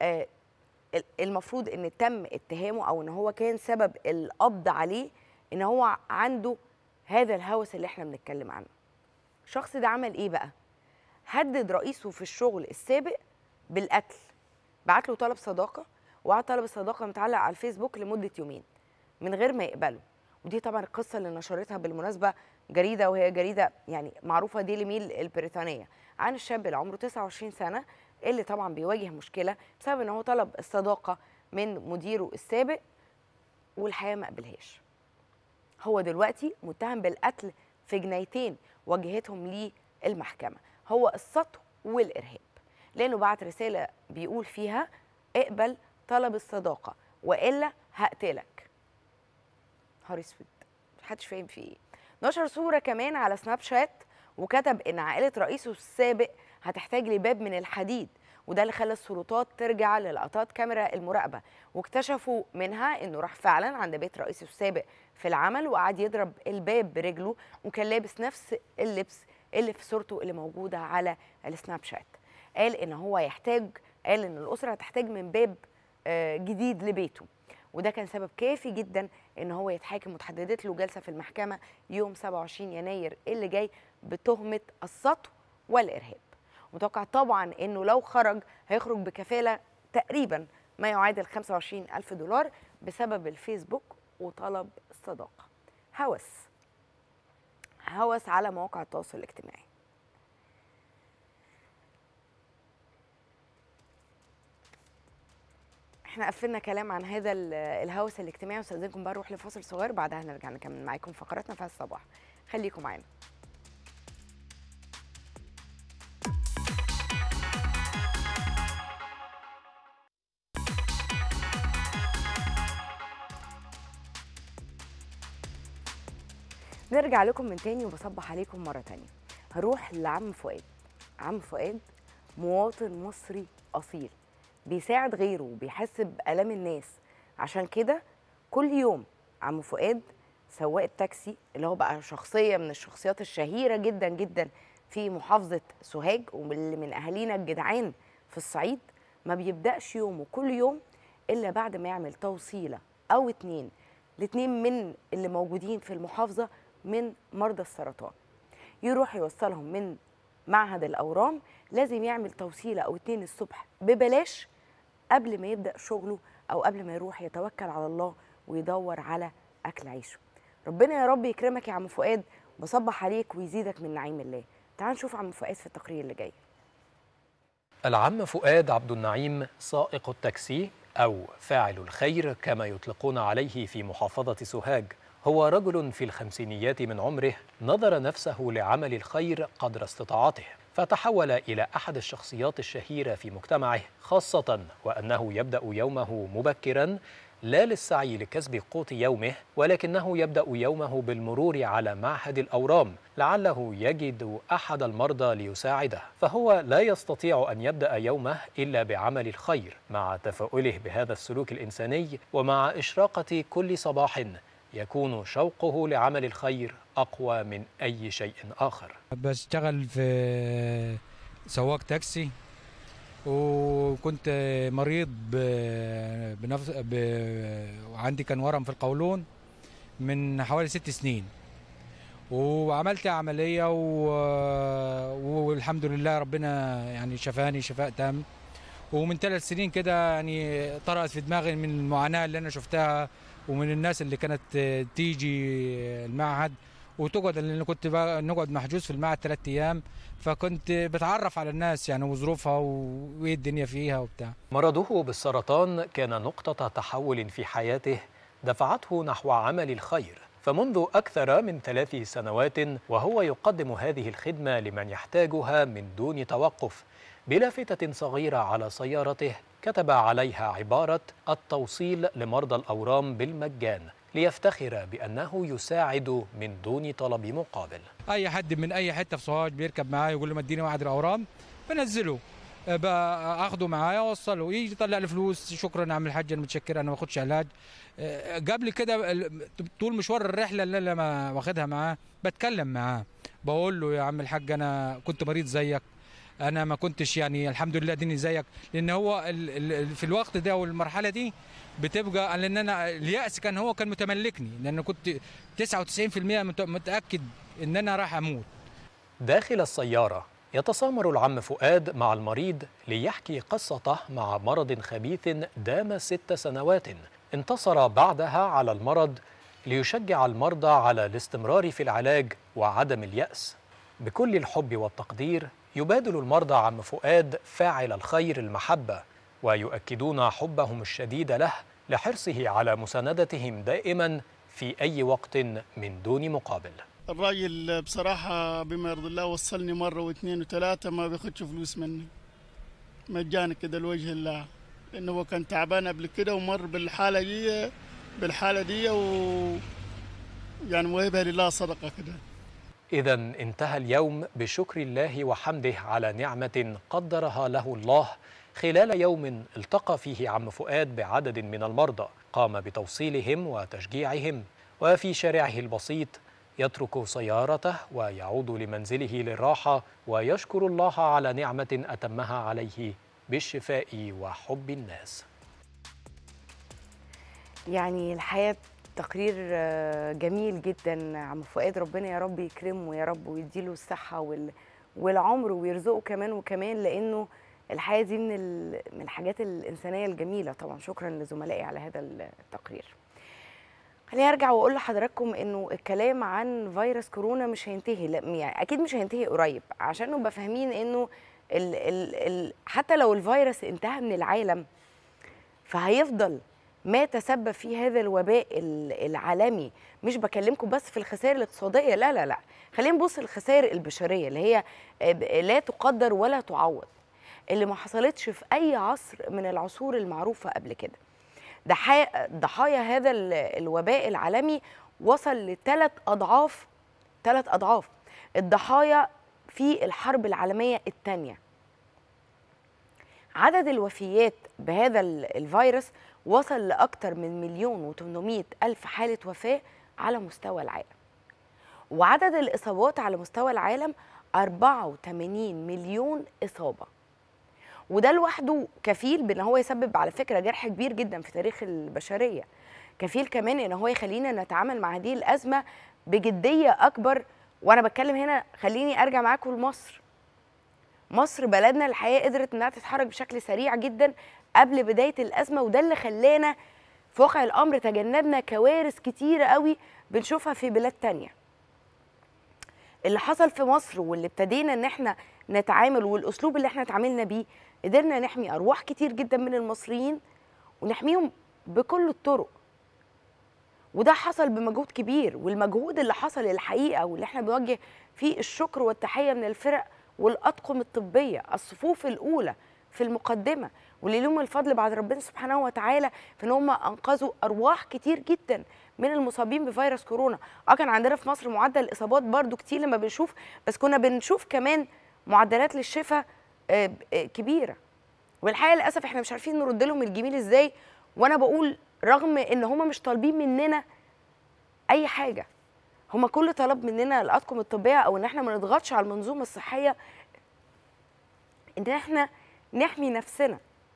المفروض ان تم اتهامه او ان هو كان سبب القبض عليه ان هو عنده هذا الهوس اللي احنا بنتكلم عنه الشخص ده عمل ايه بقى هدد رئيسه في الشغل السابق بالقتل بعت له طلب صداقه وقعد طلب الصداقه متعلق على الفيسبوك لمده يومين من غير ما يقبله ودي طبعا القصه اللي نشرتها بالمناسبه جريده وهي جريده يعني معروفه ديلي ميل البريطانيه عن الشاب اللي عمره 29 سنه اللي طبعا بيواجه مشكله بسبب ان هو طلب الصداقه من مديره السابق والحقيقه ما قبلهاش هو دلوقتي متهم بالقتل في جنايتين واجهتهم ليه المحكمه هو السطو والارهاب لانه بعت رساله بيقول فيها اقبل طلب الصداقه والا هقتلك نهار اسود محدش فاهم في ايه نشر صوره كمان على سناب شات وكتب ان عائله رئيسه السابق هتحتاج لباب من الحديد وده اللي خلى السلطات ترجع للقطات كاميرا المراقبه واكتشفوا منها انه راح فعلا عند بيت رئيسه السابق في العمل وقعد يضرب الباب برجله وكان لابس نفس اللبس اللي في صورته اللي موجوده على السناب شات قال ان هو يحتاج قال ان الاسره هتحتاج من باب جديد لبيته وده كان سبب كافي جدا ان هو يتحاكم وتحددت له جلسه في المحكمه يوم 27 يناير اللي جاي بتهمه السطو والارهاب متوقع طبعا انه لو خرج هيخرج بكفاله تقريبا ما يعادل 25 ألف دولار بسبب الفيسبوك وطلب الصداقة هوس هوس على مواقع التواصل الاجتماعي احنا قفلنا كلام عن هذا الهوس الاجتماعي واستاذنكم بقى نروح لفاصل صغير بعدها نرجع نكمل معاكم فقراتنا في الصباح خليكم معانا نرجع لكم من تاني وبصبح عليكم مرة تانية هروح لعم فؤاد عم فؤاد مواطن مصري أصيل بيساعد غيره وبيحس بآلام الناس عشان كده كل يوم عم فؤاد سواق التاكسي اللي هو بقى شخصية من الشخصيات الشهيرة جدا جدا في محافظة سوهاج واللي من أهالينا الجدعان في الصعيد ما بيبدأش يومه كل يوم إلا بعد ما يعمل توصيلة أو اتنين الاتنين من اللي موجودين في المحافظة من مرضى السرطان يروح يوصلهم من معهد الأورام لازم يعمل توصيلة أو اتنين الصبح ببلاش قبل ما يبدأ شغله أو قبل ما يروح يتوكل على الله ويدور على أكل عيشه ربنا يا رب يكرمك يا عم فؤاد بصبح عليك ويزيدك من نعيم الله تعال نشوف عم فؤاد في التقرير اللي جاي العم فؤاد عبد النعيم سائق التاكسي أو فاعل الخير كما يطلقون عليه في محافظة سوهاج هو رجل في الخمسينيات من عمره نظر نفسه لعمل الخير قدر استطاعته فتحول إلى أحد الشخصيات الشهيرة في مجتمعه خاصة وأنه يبدأ يومه مبكرا لا للسعي لكسب قوت يومه ولكنه يبدأ يومه بالمرور على معهد الأورام لعله يجد أحد المرضى ليساعده فهو لا يستطيع أن يبدأ يومه إلا بعمل الخير مع تفاؤله بهذا السلوك الإنساني ومع إشراقة كل صباح يكون شوقه لعمل الخير أقوى من أي شيء آخر بشتغل في سواق تاكسي وكنت مريض ب- بنفس ب... وعندي كان ورم في القولون من حوالي ست سنين وعملت عملية و... والحمد لله ربنا يعني شفاني شفاء تام ومن ثلاث سنين كده يعني طرأت في دماغي من المعاناة اللي أنا شفتها ومن الناس اللي كانت تيجي المعهد وتقعد لأن كنت بقى- نقعد محجوز في المعهد ثلاث أيام فكنت بتعرف على الناس يعني وظروفها و- وايه الدنيا فيها وبتاع مرضه بالسرطان كان نقطة تحول في حياته دفعته نحو عمل الخير فمنذ أكثر من ثلاث سنوات وهو يقدم هذه الخدمة لمن يحتاجها من دون توقف بلافتة صغيرة على سيارته كتب عليها عبارة التوصيل لمرضى الأورام بالمجان ليفتخر بأنه يساعد من دون طلب مقابل اي حد من اي حته في سوهاج بيركب معايا يقول لي ما اديني واحد الاورام بنزله أه، بقى اخده معايا اوصله يجي يطلع لي فلوس شكرا يا عم الحاج انا متشكر انا ما باخدش علاج أه، قبل كده ال- طول مشوار الرحله اللي انا ما واخدها معاه بتكلم معاه بقول له يا عم الحاج انا كنت مريض زيك انا ما كنتش يعني الحمد لله ديني زيك لان هو ال- ال- في الوقت ده والمرحله دي بتبقى لان انا الياس كان هو كان متملكني لان كنت 99% مت- متاكد ان انا راح اموت داخل السيارة يتسامر العم فؤاد مع المريض ليحكي قصته مع مرض خبيث دام ست سنوات انتصر بعدها على المرض ليشجع المرضى على الاستمرار في العلاج وعدم اليأس بكل الحب والتقدير يبادل المرضى عم فؤاد فاعل الخير المحبة ويؤكدون حبهم الشديد له لحرصه على مساندتهم دائما في أي وقت من دون مقابل الراجل بصراحة بما يرضي الله وصلني مرة واثنين وثلاثة ما بياخدش فلوس مني مجانا كده لوجه الله لأنه هو كان تعبان قبل كده ومر بالحالة دي بالحالة دي و يعني موهبها لله صدقة كده إذا انتهى اليوم بشكر الله وحمده على نعمة قدرها له الله خلال يوم التقى فيه عم فؤاد بعدد من المرضى قام بتوصيلهم وتشجيعهم وفي شارعه البسيط يترك سيارته ويعود لمنزله للراحة ويشكر الله على نعمة أتمها عليه بالشفاء وحب الناس يعني الحقيقه تقرير آه، جميل جدا عم فؤاد ربنا يا رب يكرمه يا رب ويديله الصحه وال... والعمر ويرزقه كمان وكمان لانه الحياه دي من ال... من الحاجات الانسانيه الجميله طبعا شكرا لزملائي على هذا التقرير خليني ارجع واقول لحضراتكم انه الكلام عن فيروس كورونا مش هينتهي لا يعني اكيد مش هينتهي قريب عشان نبقى فاهمين انه ال ال ال حتى لو الفيروس انتهى من العالم فهيفضل ما تسبب فيه هذا الوباء ال- العالمي مش بكلمكم بس في الخسائر الاقتصاديه لا لا لا خلينا نبص للخسائر البشريه اللي هي آه، ب- لا تقدر ولا تعوض اللي ما حصلتش في اي عصر من العصور المعروفه قبل كده ضحايا ضحايا هذا ال- الوباء العالمي وصل لثلاث اضعاف ثلاث اضعاف الضحايا في الحرب العالميه الثانيه عدد الوفيات بهذا ال- الفيروس وصل لأكثر من مليون وتمنمية ألف حالة وفاة على مستوى العالم وعدد الإصابات على مستوى العالم 84 مليون إصابة وده لوحده كفيل بان هو يسبب على فكره جرح كبير جدا في تاريخ البشريه كفيل كمان ان هو يخلينا نتعامل مع هذه الازمه بجديه اكبر وانا بتكلم هنا خليني ارجع معاكم لمصر مصر بلدنا الحقيقه قدرت انها تتحرك بشكل سريع جدا قبل بدايه الازمه وده اللي خلانا في واقع الامر تجنبنا كوارث كتيره قوي بنشوفها في بلاد تانية اللي حصل في مصر واللي ابتدينا ان احنا نتعامل والاسلوب اللي احنا اتعاملنا بيه قدرنا نحمي ارواح كتير جدا من المصريين ونحميهم بكل الطرق وده حصل بمجهود كبير والمجهود اللي حصل الحقيقه واللي احنا بنوجه فيه الشكر والتحيه من الفرق والاطقم الطبيه الصفوف الاولى في المقدمه واللي لهم الفضل بعد ربنا سبحانه وتعالى في ان هم انقذوا ارواح كتير جدا من المصابين بفيروس كورونا اه كان عندنا في مصر معدل الاصابات برضو كتير لما بنشوف بس كنا بنشوف كمان معدلات للشفاء آه، آه، كبيره والحقيقه للاسف احنا مش عارفين نرد لهم الجميل ازاي وانا بقول رغم ان هم مش طالبين مننا اي حاجه هم كل طلب مننا الاطقم الطبيه او ان احنا ما نضغطش على المنظومه الصحيه ان احنا نحمي نفسنا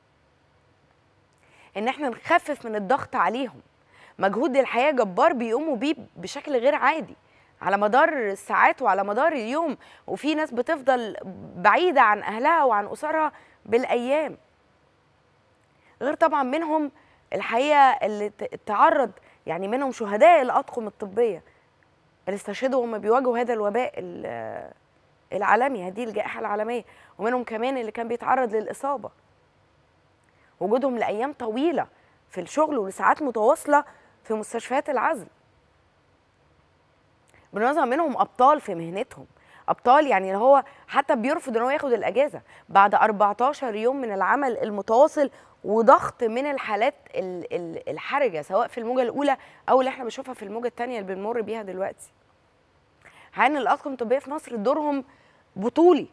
ان احنا نخفف من الضغط عليهم مجهود الحياه جبار بيقوموا بيه بشكل غير عادي على مدار الساعات وعلى مدار اليوم وفي ناس بتفضل بعيده عن اهلها وعن اسرها بالايام غير طبعا منهم الحقيقه اللي ت- تعرض يعني منهم شهداء الاطقم الطبيه اللي استشهدوا وهم بيواجهوا هذا الوباء ال- العالمي هذه الجائحه العالميه ومنهم كمان اللي كان بيتعرض للاصابه وجودهم لايام طويله في الشغل ولساعات متواصله في مستشفيات العزل بالمناسبه منهم ابطال في مهنتهم ابطال يعني اللي هو حتى بيرفض ان هو ياخد الاجازه بعد 14 يوم من العمل المتواصل وضغط من الحالات ال- ال- الحرجه سواء في الموجه الاولى او اللي احنا بنشوفها في الموجه الثانيه اللي بنمر بيها دلوقتي حقيقة الاطقم الطبيه في مصر دورهم بطولي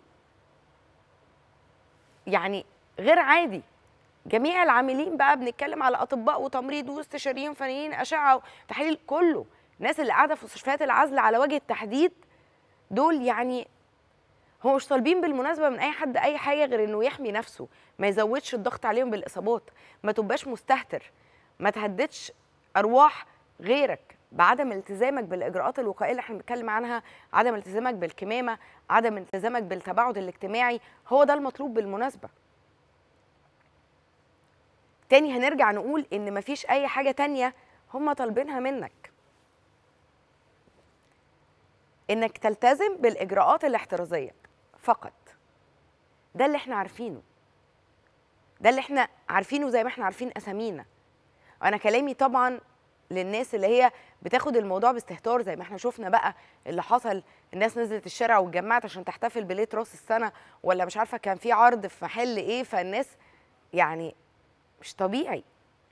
يعني غير عادي جميع العاملين بقى بنتكلم على اطباء وتمريض واستشاريين فنيين اشعه وتحاليل كله الناس اللي قاعده في مستشفيات العزل على وجه التحديد دول يعني هو مش طالبين بالمناسبه من اي حد اي حاجه غير انه يحمي نفسه ما يزودش الضغط عليهم بالاصابات ما تبقاش مستهتر ما تهددش ارواح غيرك بعدم التزامك بالاجراءات الوقائيه اللي احنا بنتكلم عنها عدم التزامك بالكمامه عدم التزامك بالتباعد الاجتماعي هو ده المطلوب بالمناسبه تاني هنرجع نقول ان مفيش اي حاجه تانية هم طالبينها منك انك تلتزم بالاجراءات الاحترازيه فقط ده اللي احنا عارفينه ده اللي احنا عارفينه زي ما احنا عارفين اسامينا وانا كلامي طبعا للناس اللي هي بتاخد الموضوع باستهتار زي ما احنا شفنا بقى اللي حصل الناس نزلت الشارع واتجمعت عشان تحتفل بليله راس السنه ولا مش عارفه كان في عرض في محل ايه فالناس يعني مش طبيعي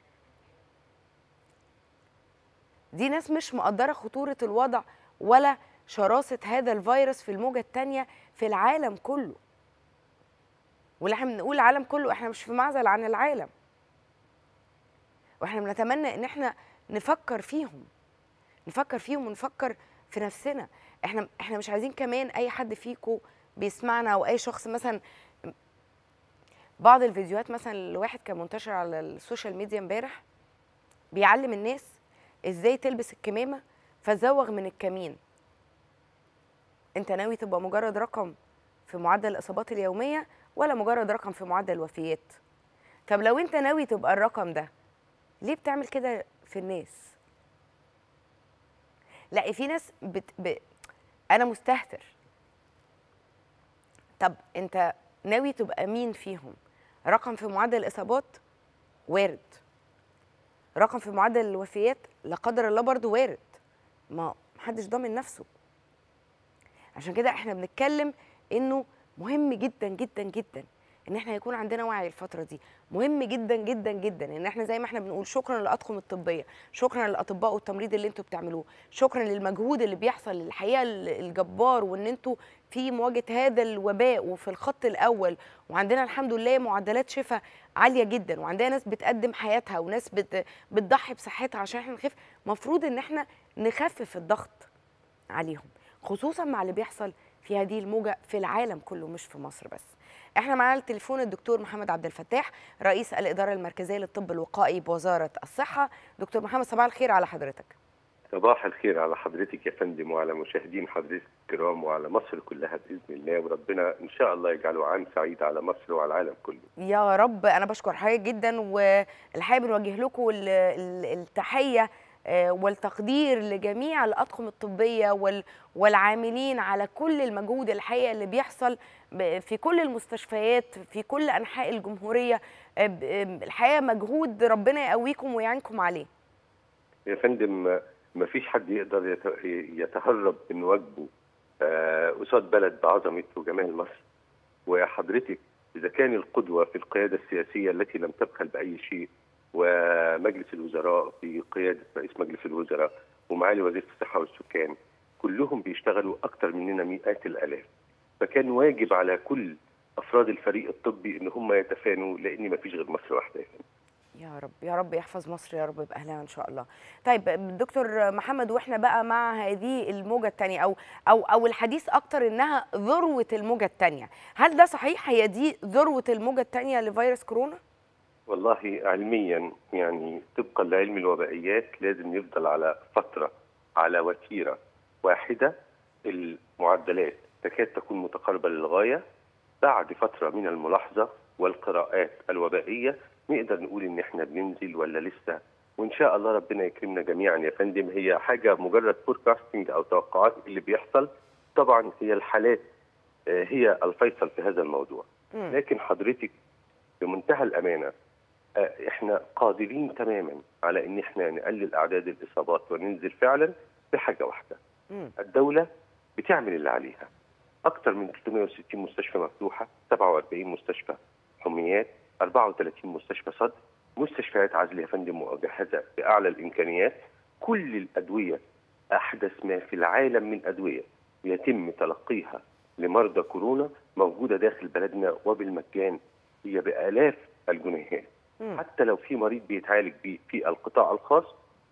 دي ناس مش مقدره خطوره الوضع ولا شراسه هذا الفيروس في الموجه الثانيه في العالم كله واللي احنا بنقول العالم كله احنا مش في معزل عن العالم واحنا بنتمنى ان احنا نفكر فيهم نفكر فيهم ونفكر في نفسنا احنا احنا مش عايزين كمان اي حد فيكم بيسمعنا او اي شخص مثلا بعض الفيديوهات مثلا الواحد كان منتشر على السوشيال ميديا امبارح بيعلم الناس ازاي تلبس الكمامه فزوغ من الكمين انت ناوي تبقى مجرد رقم في معدل الاصابات اليوميه ولا مجرد رقم في معدل الوفيات طب لو انت ناوي تبقى الرقم ده ليه بتعمل كده في الناس لا في ناس بت... ب... انا مستهتر طب انت ناوي تبقى مين فيهم رقم في معدل الاصابات وارد رقم في معدل الوفيات لا قدر الله برضه وارد ما محدش ضامن نفسه عشان كده احنا بنتكلم انه مهم جدا جدا جدا ان احنا يكون عندنا وعي الفتره دي مهم جدا جدا جدا ان احنا زي ما احنا بنقول شكرا للاطقم الطبيه شكرا للاطباء والتمريض اللي انتوا بتعملوه شكرا للمجهود اللي بيحصل الحقيقه الجبار وان انتوا في مواجهه هذا الوباء وفي الخط الاول وعندنا الحمد لله معدلات شفاء عاليه جدا وعندنا ناس بتقدم حياتها وناس بت بتضحي بصحتها عشان احنا نخف مفروض ان احنا نخفف الضغط عليهم خصوصا مع اللي بيحصل في هذه الموجه في العالم كله مش في مصر بس احنا معانا التليفون الدكتور محمد عبد الفتاح رئيس الاداره المركزيه للطب الوقائي بوزاره الصحه دكتور محمد صباح الخير على حضرتك صباح الخير على حضرتك يا فندم وعلى مشاهدين حضرتك الكرام وعلى مصر كلها باذن الله وربنا ان شاء الله يجعله عام سعيد على مصر وعلى العالم كله. يا رب انا بشكر حضرتك جدا والحقيقه بنوجه لكم التحيه والتقدير لجميع الاطقم الطبيه والعاملين على كل المجهود الحقيقه اللي بيحصل في كل المستشفيات في كل انحاء الجمهوريه الحقيقه مجهود ربنا يقويكم ويعينكم عليه. يا فندم ما فيش حد يقدر يتهرب من واجبه آه، قصاد بلد بعظمه وجمال مصر وحضرتك اذا كان القدوه في القياده السياسيه التي لم تبخل باي شيء ومجلس الوزراء في قياده رئيس مجلس الوزراء ومعالي وزير الصحه والسكان كلهم بيشتغلوا اكثر مننا مئات الالاف فكان واجب على كل افراد الفريق الطبي ان هم يتفانوا لان ما فيش غير مصر واحده يعني. يا رب يا رب يحفظ مصر يا رب باهلها ان شاء الله طيب دكتور محمد واحنا بقى مع هذه الموجه الثانيه او او او الحديث اكتر انها ذروه الموجه الثانيه هل ده صحيح هي دي ذروه الموجه الثانيه لفيروس كورونا والله علميا يعني طبقا لعلم الوبائيات لازم يفضل على فتره على وتيره واحده المعدلات تكاد تكون متقاربه للغايه بعد فتره من الملاحظه والقراءات الوبائيه نقدر نقول ان احنا بننزل ولا لسه وان شاء الله ربنا يكرمنا جميعا يا فندم هي حاجه مجرد فوركاستنج او توقعات اللي بيحصل طبعا هي الحالات آه، هي الفيصل في هذا الموضوع مم. لكن حضرتك بمنتهى الامانه آه، احنا قادرين تماما على ان احنا نقلل اعداد الاصابات وننزل فعلا بحاجه واحده مم. الدوله بتعمل اللي عليها اكثر من 360 مستشفى مفتوحه 47 مستشفى حميات 34 مستشفى صدر مستشفيات عزل يا فندم مجهزه باعلى الامكانيات كل الادويه احدث ما في العالم من ادويه يتم تلقيها لمرضى كورونا موجوده داخل بلدنا وبالمجان هي بالاف الجنيهات مم. حتى لو في مريض بيتعالج بيه في القطاع الخاص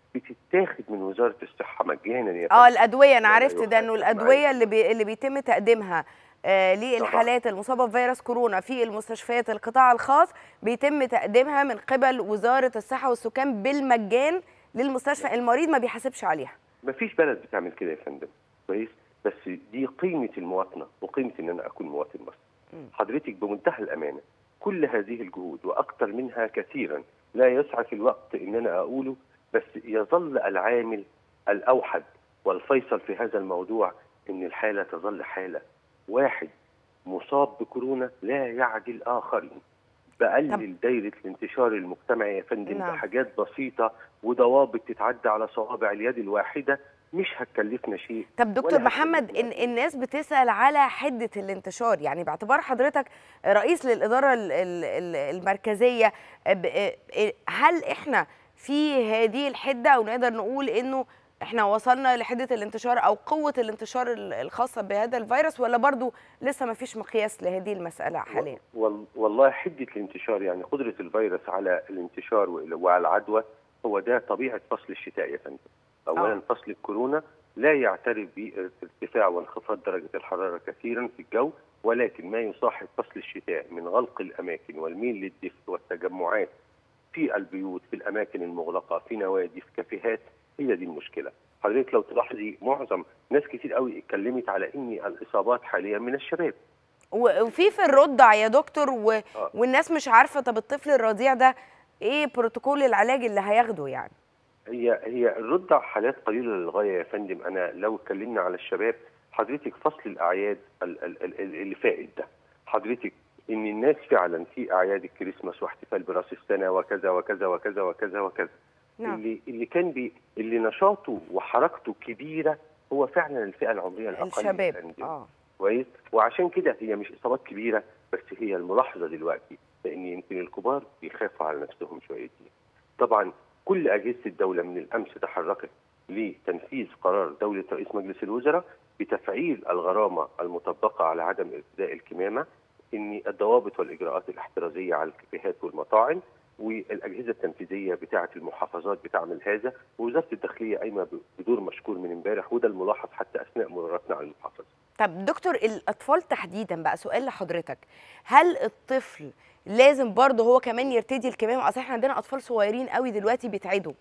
بتتاخد من وزاره الصحه مجانا يا اه فندم. الادويه انا ولا عرفت ده انه يحاسب الادويه معاك. اللي بي اللي بيتم تقديمها آه للحالات المصابه بفيروس كورونا في المستشفيات القطاع الخاص بيتم تقديمها من قبل وزاره الصحه والسكان بالمجان للمستشفى المريض ما بيحاسبش عليها ما فيش بلد بتعمل كده يا فندم كويس بس دي قيمه المواطنه وقيمه ان انا اكون مواطن مصري مم. حضرتك بمنتهى الامانه كل هذه الجهود واكثر منها كثيرا لا يسعف الوقت ان انا اقوله بس يظل العامل الاوحد والفيصل في هذا الموضوع ان الحاله تظل حاله واحد مصاب بكورونا لا يعدل اخرين بقلل دايره الانتشار المجتمعي يا فندم نعم. بحاجات بسيطه وضوابط تتعدى على صوابع اليد الواحده مش هتكلفنا شيء طب دكتور ولا محمد هتكلفنا إن أبداً. الناس بتسال على حده الانتشار يعني باعتبار حضرتك رئيس للاداره ال- ال- ال- المركزيه ب- آه، هل احنا في هذه الحده او نقدر نقول انه احنا وصلنا لحده الانتشار او قوه الانتشار ال- الخاصه بهذا الفيروس ولا برضو لسه ما فيش مقياس لهذه المساله حاليا وال- والله حده الانتشار يعني قدره الفيروس على الانتشار وال- وعلى العدوى هو ده طبيعه فصل الشتاء يا فندم. اولا آه. فصل الكورونا لا يعترف بارتفاع وانخفاض درجه الحراره كثيرا في الجو ولكن ما يصاحب فصل الشتاء من غلق الاماكن والميل للدفء والتجمعات في البيوت في الاماكن المغلقه في نوادي في كافيهات هي دي المشكله. حضرتك لو تلاحظي معظم ناس كتير قوي اتكلمت على ان الاصابات حاليا من الشباب. و- وفي في الرضع يا دكتور و... آه. والناس مش عارفه طب الطفل الرضيع ده ايه بروتوكول العلاج اللي هياخده يعني هي هي الرضع حالات قليله للغايه يا فندم انا لو اتكلمنا على الشباب حضرتك فصل الاعياد ال- ال- ال- ال- اللي فائت ده حضرتك ان الناس فعلا في اعياد الكريسماس واحتفال براس السنه وكذا وكذا وكذا وكذا وكذا نعم اللي اللي كان بي اللي نشاطه وحركته كبيره هو فعلا الفئه العمريه الاقل يا الشباب فندم. اه كويس وعشان كده هي مش اصابات كبيره بس هي الملاحظه دلوقتي لان يمكن الكبار بيخافوا على نفسهم شويتين طبعا كل اجهزه الدوله من الامس تحركت لتنفيذ قرار دوله رئيس مجلس الوزراء بتفعيل الغرامه المطبقه على عدم ارتداء الكمامه ان الضوابط والاجراءات الاحترازيه على الكافيهات والمطاعم والاجهزه التنفيذيه بتاعه المحافظات بتعمل هذا ووزاره الداخليه قايمه بدور مشكور من امبارح وده الملاحظ حتى اثناء مروراتنا على المحافظه طب دكتور الاطفال تحديدا بقى سؤال لحضرتك هل الطفل لازم برضه هو كمان يرتدي الكمامه اصل احنا عندنا اطفال صغيرين قوي دلوقتي بيتعدوا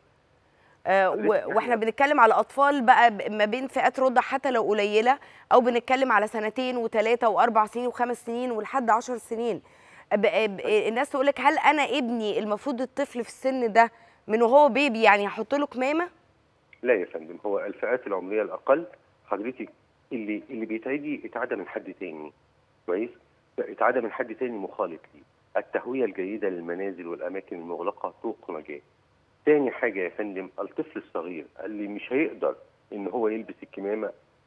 آه و- حضرتك واحنا إحنا- بنتكلم على اطفال بقى ب- ما بين فئات رضع حتى لو قليله او بنتكلم على سنتين وثلاثه واربع سنين وخمس سنين ولحد عشر سنين ب- ب- الناس تقول لك هل انا ابني المفروض الطفل في السن ده من وهو بيبي يعني هحط له كمامه لا يا فندم هو الفئات العمريه الاقل حضرتك اللي اللي بيتعدي اتعدى من حد تاني كويس اتعدى من حد تاني مخالط ليه التهويه الجيده للمنازل والاماكن المغلقه طوق نجاه تاني حاجه يا فندم الطفل الصغير اللي مش هيقدر ان هو يلبس الكمامه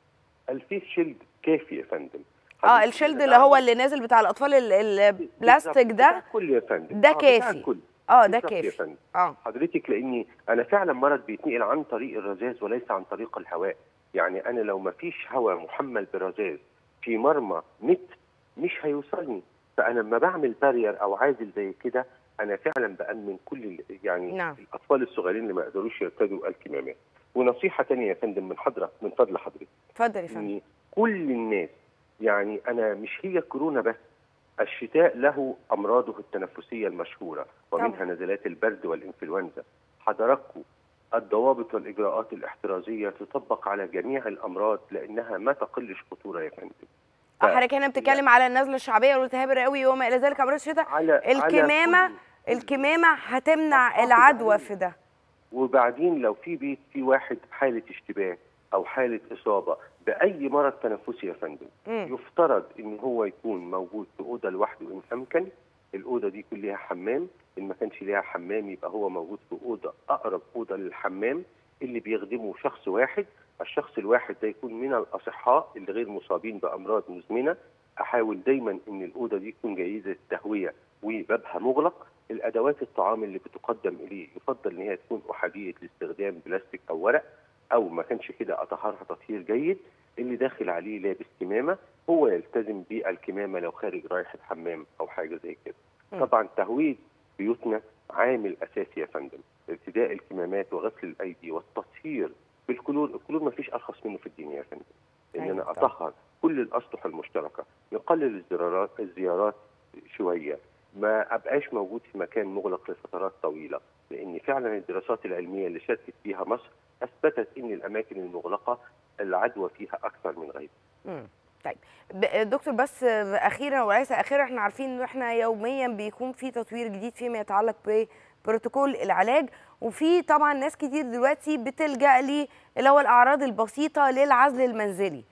الفيس شيلد كافي يا فندم اه حضرتك الشيلد إذا اللي هو دعم- اللي نازل بتاع الاطفال ال- البلاستيك بالظبط، بتاع ده الكل يا فندم ده آه، بتاع كافي. الكل. اه ده بالظبط يا كافي فندم اه حضرتك لاني انا فعلا مرض بيتنقل عن طريق الرذاذ وليس عن طريق الهواء يعني انا لو ما فيش هواء محمل برذاذ في مرمى متر مش هيوصلني فانا لما بعمل بارير او عازل زي كده انا فعلا بامن كل ال- يعني نعم. الاطفال الصغيرين اللي ما يقدروش يرتدوا الكمامات ونصيحه تانية يا فندم من حضرتك من فضل حضرتك اتفضل يا فندم ان كل الناس يعني انا مش هي كورونا بس الشتاء له امراضه التنفسيه المشهوره ومنها طبعا. نزلات البرد والانفلونزا حضراتكم الضوابط والاجراءات الاحترازيه تطبق على جميع الامراض لانها ما تقلش خطوره يا فندم اه حضرتك هنا بتتكلم على النزله الشعبيه والالتهاب الرئوي وما الى ذلك امراض الشتاء على على الكمامه كل- كل- الكمامه هتمنع هتحافظ العدوى عليه. في ده وبعدين لو في بيت في واحد حاله اشتباه او حاله اصابه باي مرض تنفسي يا فندم مم. يفترض ان هو يكون موجود في اوضه لوحده ان امكن الاوضه دي يكون ليها حمام ان ما كانش ليها حمام يبقى هو موجود في اوضه اقرب اوضه للحمام اللي بيخدمه شخص واحد الشخص الواحد ده يكون من الاصحاء اللي غير مصابين بامراض مزمنه احاول دايما ان الاوضه دي تكون جيده التهويه وبابها مغلق الادوات الطعام اللي بتقدم اليه يفضل ان هي تكون احاديه الاستخدام بلاستيك او ورق او ما كانش كده اطهرها تطهير جيد اللي داخل عليه لابس كمامه هو يلتزم بالكمامه لو خارج رايح الحمام او حاجه زي كده. مم. طبعا تهويه بيوتنا عامل اساسي يا فندم ارتداء الكمامات وغسل الايدي والتطهير بالكلور الكلور ما فيش ارخص منه في الدنيا يا فندم ان أيوة انا طبعا. اطهر كل الاسطح المشتركه نقلل الزيارات الزيارات شويه ما ابقاش موجود في مكان مغلق لفترات طويله لان فعلا الدراسات العلميه اللي شاركت فيها مصر اثبتت ان الاماكن المغلقه العدوى فيها اكثر من غيرها مم. طيب ب- دكتور بس اخيرا وليس اخيرا احنا عارفين ان احنا يوميا بيكون في تطوير جديد فيما يتعلق ببروتوكول العلاج وفي طبعا ناس كتير دلوقتي بتلجا لي اللي هو الاعراض البسيطه للعزل المنزلي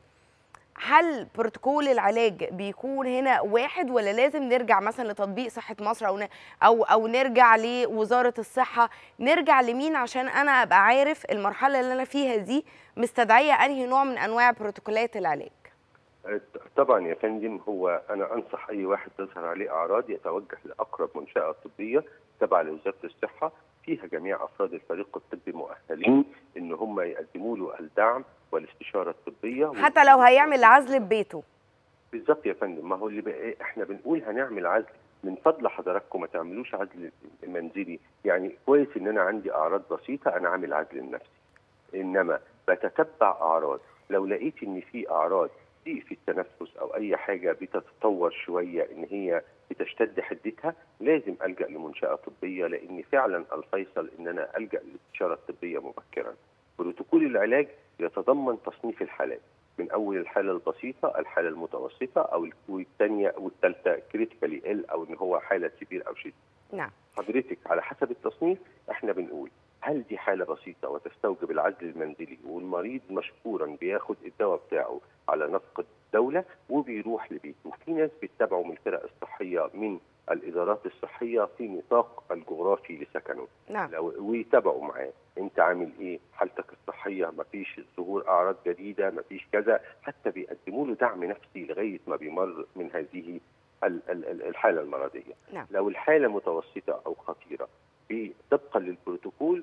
هل بروتوكول العلاج بيكون هنا واحد ولا لازم نرجع مثلا لتطبيق صحه مصر او ن- او او نرجع لوزاره الصحه نرجع لمين عشان انا ابقى عارف المرحله اللي انا فيها دي مستدعيه انهي نوع من انواع بروتوكولات العلاج طبعا يا فندم هو انا انصح اي واحد تظهر عليه اعراض يتوجه لاقرب منشاه طبيه تابعه لوزاره الصحه فيها جميع افراد الفريق الطبي مؤهلين ان هم يقدموا له الدعم والاستشاره الطبيه حتى لو هيعمل عزل ببيته بالظبط يا فندم ما هو اللي بقى احنا بنقول هنعمل عزل من فضل حضراتكم ما تعملوش عزل منزلي يعني كويس ان انا عندي اعراض بسيطه انا عامل عزل لنفسي انما بتتبع اعراض لو لقيت ان في اعراض ضيق في التنفس او اي حاجه بتتطور شويه ان هي بتشتد حدتها لازم الجا لمنشاه طبيه لان فعلا الفيصل ان انا الجا للاستشاره الطبيه مبكرا. بروتوكول العلاج يتضمن تصنيف الحالات من اول الحاله البسيطه الحاله المتوسطه او والثانيه والثالثه كريتيكالي ال او ان هو حاله كبير او شديد. نعم حضرتك على حسب التصنيف احنا بنقول هل دي حاله بسيطه وتستوجب العزل المنزلي والمريض مشكورا بياخد الدواء بتاعه على نفقه الدوله وبيروح لبيته وفي ناس بيتبعوا من الفرق الصحيه من الادارات الصحيه في نطاق الجغرافي لسكنه نعم لو ويتابعوا معاه انت عامل ايه حالتك الصحيه مفيش ظهور اعراض جديده مفيش كذا حتى بيقدموا له دعم نفسي لغايه ما بيمر من هذه ال- ال- ال- الحاله المرضيه نعم. لو الحاله متوسطه او خطيره ب- طبقا للبروتوكول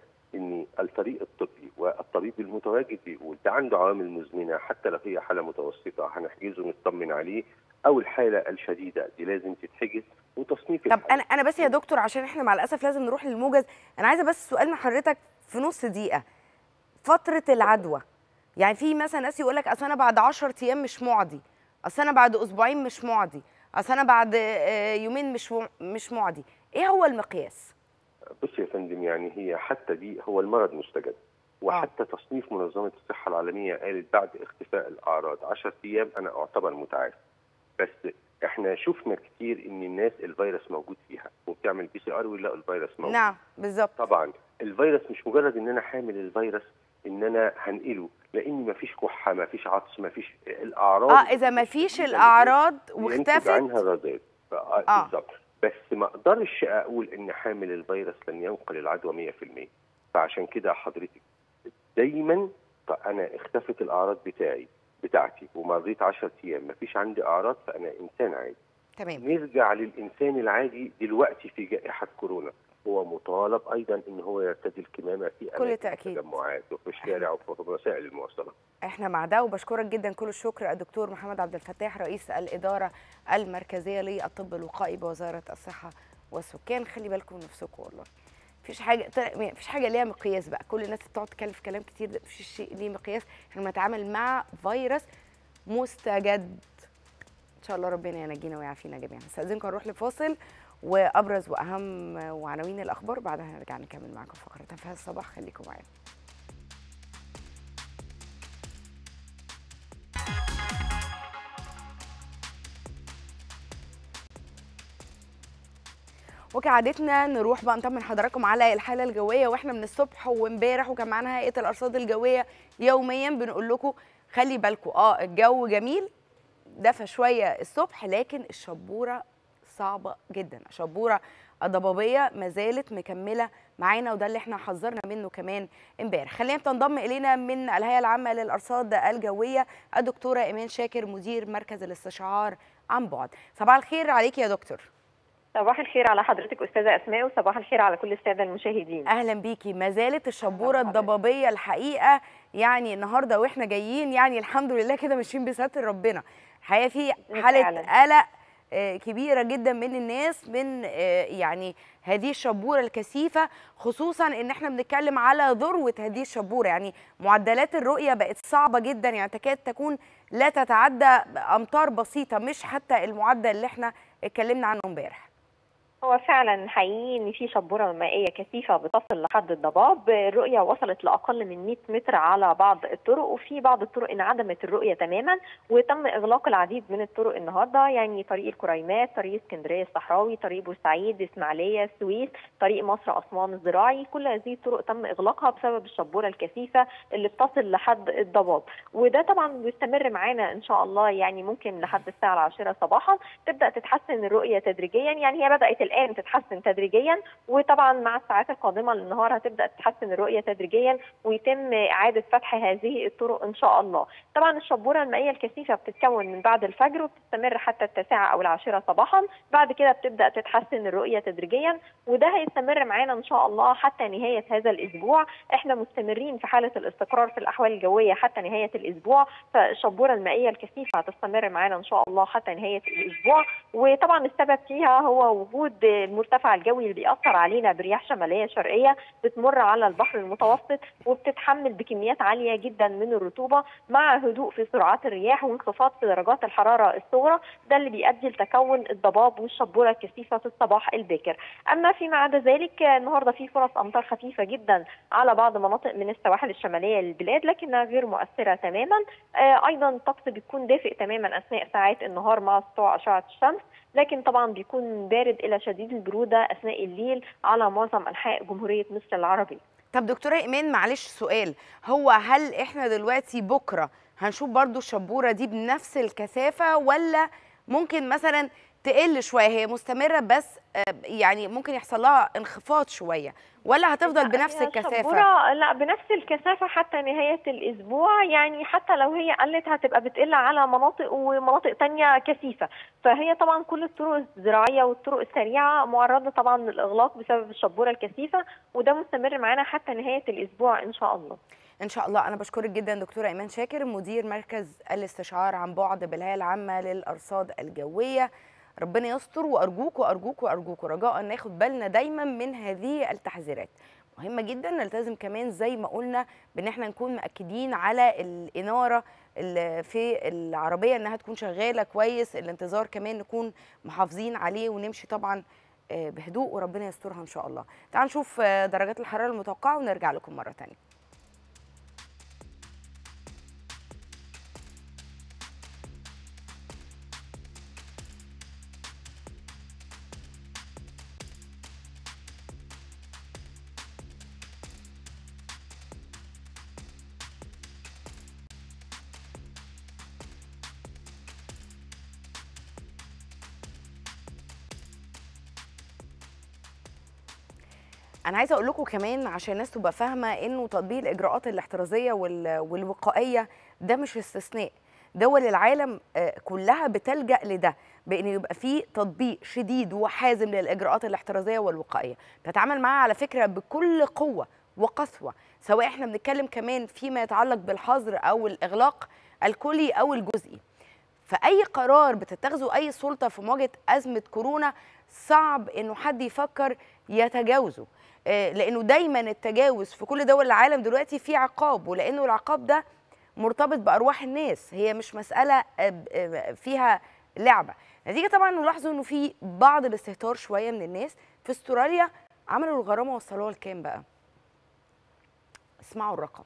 وان الفريق الطبي والطبيب المتواجد بيقول ده عنده عوامل مزمنه حتى لو هي حاله متوسطه هنحجزه نطمن عليه او الحاله الشديده دي لازم تتحجز وتصنيف طب الحالة. انا انا بس يا دكتور عشان احنا مع الاسف لازم نروح للموجز انا عايزه بس سؤال من حضرتك في نص دقيقه فتره العدوى يعني في مثلا ناس يقول لك اصل انا بعد 10 ايام مش معدي اصل انا بعد اسبوعين مش معدي اصل انا بعد آه، يومين مش مع- مش معدي ايه هو المقياس بص يا فندم يعني هي حتى دي هو المرض مستجد وحتى تصنيف منظمه الصحه العالميه قالت بعد اختفاء الاعراض 10 ايام انا اعتبر متعافى بس احنا شفنا كتير ان الناس الفيروس موجود فيها وبتعمل بي سي ار ويلاقوا الفيروس موجود نعم بالظبط طبعا الفيروس مش مجرد ان انا حامل الفيروس ان انا هنقله لان مفيش كحه مفيش عطس مفيش الاعراض اه اذا ما فيش الاعراض ينتج واختفت عنها الرذاذ آه. آه. بالظبط بس ما اقدرش اقول ان حامل الفيروس لن ينقل العدوى 100% فعشان كده حضرتك دايما طب انا اختفت الاعراض بتاعي بتاعتي ومريت 10 ايام ما فيش عندي اعراض فانا انسان عادي تمام نرجع للانسان العادي دلوقتي في جائحه كورونا هو مطالب ايضا ان هو يرتدي الكمامه في كل اماكن تأكيد. التجمعات وفي الشارع وفي وسائل المواصلات احنا مع ده وبشكرك جدا كل الشكر الدكتور محمد عبد الفتاح رئيس الاداره المركزيه للطب الوقائي بوزاره الصحه والسكان خلي بالكم من نفسكم والله مفيش حاجه طلع- مفيش حاجه ليها مقياس بقى كل الناس بتقعد تتكلم في كلام كتير ده مفيش شيء ليه مقياس احنا بنتعامل مع فيروس مستجد ان شاء الله ربنا ينجينا ويعافينا جميعا استاذنكم نروح لفاصل وابرز واهم وعناوين الاخبار بعدها نرجع نكمل معاكم فقره تنفيذ الصباح خليكم معانا وكعادتنا نروح بقى نطمن حضراتكم على الحاله الجويه واحنا من الصبح وامبارح وكان معانا هيئه الارصاد الجويه يوميا بنقول لكم خلي بالكم اه الجو جميل دفى شويه الصبح لكن الشبوره صعبه جدا الشبوره الضبابيه ما زالت مكمله معانا وده اللي احنا حذرنا منه كمان امبارح خلينا تنضم الينا من الهيئه العامه للارصاد الجويه الدكتوره ايمان شاكر مدير مركز الاستشعار عن بعد صباح الخير عليكي يا دكتور صباح الخير على حضرتك استاذه اسماء وصباح الخير على كل الساده المشاهدين اهلا بيكي ما زالت الشبوره أهلاً بحضرتك. الضبابيه الحقيقه يعني النهارده واحنا جايين يعني الحمد لله كده ماشيين بستر ربنا الحقيقه في حاله فعلاً. قلق آه، كبيره جدا من الناس من آه، يعني هذه الشبوره الكثيفه خصوصا ان احنا بنتكلم على ذروه هذه الشبوره يعني معدلات الرؤيه بقت صعبه جدا يعني تكاد تكون لا تتعدى امتار بسيطه مش حتى المعدل اللي احنا اتكلمنا عنه امبارح هو فعلا حقيقي ان في شبوره مائيه كثيفه بتصل لحد الضباب الرؤيه وصلت لاقل من 100 متر على بعض الطرق وفي بعض الطرق انعدمت الرؤيه تماما وتم اغلاق العديد من الطرق النهارده يعني طريق الكريمات طريق اسكندريه الصحراوي طريق بورسعيد اسماعيليه السويس طريق مصر اسوان الزراعي كل هذه الطرق تم اغلاقها بسبب الشبوره الكثيفه اللي بتصل لحد الضباب وده طبعا بيستمر معانا ان شاء الله يعني ممكن لحد الساعه العاشرة صباحا تبدا تتحسن الرؤيه تدريجيا يعني هي بدات الان تتحسن تدريجيا وطبعا مع الساعات القادمه للنهار هتبدا تتحسن الرؤيه تدريجيا ويتم اعاده فتح هذه الطرق ان شاء الله طبعا الشبوره المائيه الكثيفه بتتكون من بعد الفجر وبتستمر حتى التاسعه او العاشره صباحا بعد كده بتبدا تتحسن الرؤيه تدريجيا وده هيستمر معانا ان شاء الله حتى نهايه هذا الاسبوع احنا مستمرين في حاله الاستقرار في الاحوال الجويه حتى نهايه الاسبوع فالشبوره المائيه الكثيفه هتستمر معانا ان شاء الله حتى نهايه الاسبوع وطبعا السبب فيها هو وجود المرتفع الجوي اللي بيأثر علينا برياح شماليه شرقيه بتمر على البحر المتوسط وبتتحمل بكميات عاليه جدا من الرطوبه مع هدوء في سرعات الرياح وانخفاض في درجات الحراره الصغرى ده اللي بيؤدي لتكون الضباب والشبوره الكثيفه في الصباح الباكر اما فيما عدا ذلك النهارده في فرص امطار خفيفه جدا على بعض مناطق من السواحل الشماليه للبلاد لكنها غير مؤثره تماما آه، ايضا الطقس بيكون دافئ تماما اثناء ساعات النهار مع سطوع اشعه الشمس لكن طبعا بيكون بارد الى شديد البروده اثناء الليل على معظم انحاء جمهوريه مصر العربيه طب دكتوره ايمان معلش سؤال هو هل احنا دلوقتي بكره هنشوف برضو الشبوره دي بنفس الكثافه ولا ممكن مثلا تقل شويه هي مستمره بس آه، يعني ممكن يحصل لها انخفاض شويه ولا هتفضل لا، بنفس هي الكثافه الشبورة لا بنفس الكثافة حتى نهاية الأسبوع يعني حتى لو هي قلت هتبقى بتقل على مناطق ومناطق تانية كثيفة فهي طبعا كل الطرق الزراعية والطرق السريعة معرضة طبعا للإغلاق بسبب الشبورة الكثيفة وده مستمر معانا حتى نهاية الأسبوع إن شاء الله ان شاء الله انا بشكرك جدا دكتوره ايمان شاكر مدير مركز الاستشعار عن بعد بالهيئه العامه للارصاد الجويه ربنا يستر وارجوك وارجوك وارجوك رجاء ناخد بالنا دايما من هذه التحذيرات مهمه جدا نلتزم كمان زي ما قلنا بان احنا نكون مأكدين على الاناره اللي في العربيه انها تكون شغاله كويس الانتظار كمان نكون محافظين عليه ونمشي طبعا آه، بهدوء وربنا يسترها ان شاء الله تعالوا نشوف آه، درجات الحراره المتوقعه ونرجع لكم مره ثانيه انا عايزه اقول لكم كمان عشان الناس تبقى فاهمه انه تطبيق الاجراءات الاحترازيه وال- والوقائيه ده مش استثناء دول العالم آه، كلها بتلجا لده بان يبقى في تطبيق شديد وحازم للاجراءات الاحترازيه والوقائيه بتتعامل معاها على فكره بكل قوه وقسوه سواء احنا بنتكلم كمان فيما يتعلق بالحظر او الاغلاق الكلي او الجزئي فاي قرار بتتخذه اي سلطه في مواجهه ازمه كورونا صعب انه حد يفكر يتجاوزه آه، لانه دايما التجاوز في كل دول العالم دلوقتي في عقاب ولانه العقاب ده مرتبط بارواح الناس هي مش مساله آه، آه، فيها لعبه نتيجه طبعا نلاحظوا انه في بعض الاستهتار شويه من الناس في استراليا عملوا الغرامه وصلوها لكام بقى اسمعوا الرقم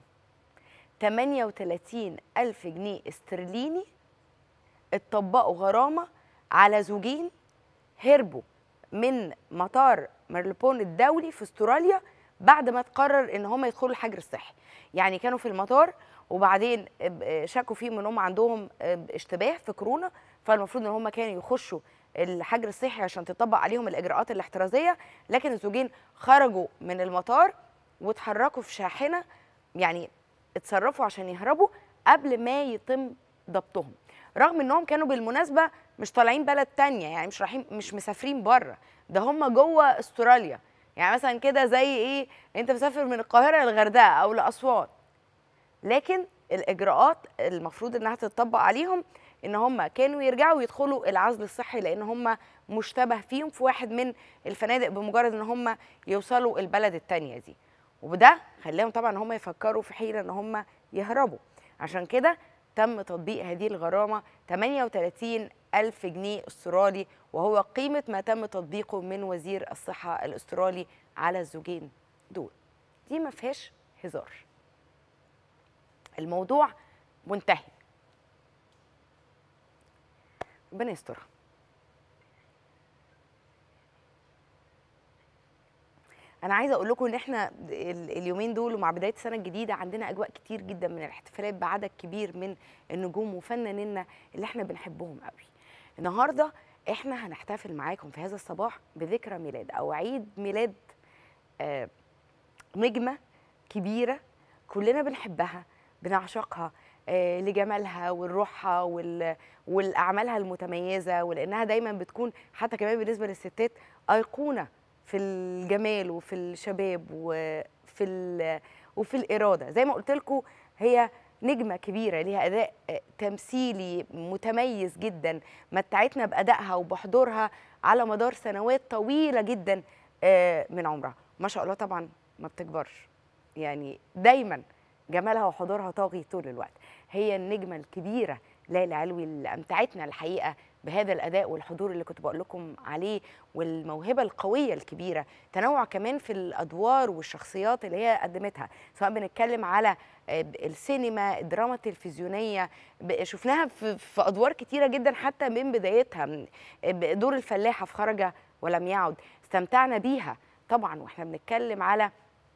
38 ألف جنيه استرليني اتطبقوا غرامة على زوجين هربوا من مطار ميرلبون الدولي في استراليا بعد ما تقرر ان هم يدخلوا الحجر الصحي يعني كانوا في المطار وبعدين اب- شكوا فيهم ان هم عندهم اب- اشتباه في كورونا فالمفروض ان هم كانوا يخشوا الحجر الصحي عشان تطبق عليهم الاجراءات الاحترازيه لكن الزوجين خرجوا من المطار واتحركوا في شاحنه يعني اتصرفوا عشان يهربوا قبل ما يتم ضبطهم رغم انهم كانوا بالمناسبه مش طالعين بلد تانية يعني مش رايحين مش مسافرين بره ده هم جوه استراليا يعني مثلا كده زي ايه انت مسافر من القاهره للغردقه او لاسوان لكن الاجراءات المفروض انها تتطبق عليهم ان هم كانوا يرجعوا يدخلوا العزل الصحي لان هم مشتبه فيهم في واحد من الفنادق بمجرد ان هم يوصلوا البلد التانية دي وده خلاهم طبعا ان هم يفكروا في حيله ان هم يهربوا عشان كده تم تطبيق هذه الغرامة 38 ألف جنيه استرالي وهو قيمة ما تم تطبيقه من وزير الصحة الاسترالي على الزوجين دول دي ما فيهاش هزار الموضوع منتهي ربنا يسترها انا عايزه اقول لكم ان احنا ال- اليومين دول ومع بدايه السنه الجديده عندنا اجواء كتير جدا من الاحتفالات بعدد كبير من النجوم وفنانينا اللي احنا بنحبهم قوي النهارده احنا هنحتفل معاكم في هذا الصباح بذكرى ميلاد او عيد ميلاد آه، نجمه كبيره كلنا بنحبها بنعشقها آه، لجمالها ولروحها وال- والاعمالها المتميزه ولانها دايما بتكون حتى كمان بالنسبه للستات ايقونه في الجمال وفي الشباب وفي ال- وفي الاراده زي ما قلت لكم هي نجمه كبيره ليها اداء آه، تمثيلي متميز جدا متعتنا بادائها وبحضورها على مدار سنوات طويله جدا آه، من عمرها ما شاء الله طبعا ما بتكبرش يعني دايما جمالها وحضورها طاغي طول الوقت هي النجمه الكبيره ليلى علوي اللي امتعتنا الحقيقه بهذا الاداء والحضور اللي كنت بقول لكم عليه والموهبه القويه الكبيره تنوع كمان في الادوار والشخصيات اللي هي قدمتها سواء بنتكلم على آه، السينما الدراما التلفزيونيه ب- شفناها في, في ادوار كتيره جدا حتى من بدايتها من- ب- دور الفلاحه في خرج ولم يعد استمتعنا بيها طبعا واحنا بنتكلم على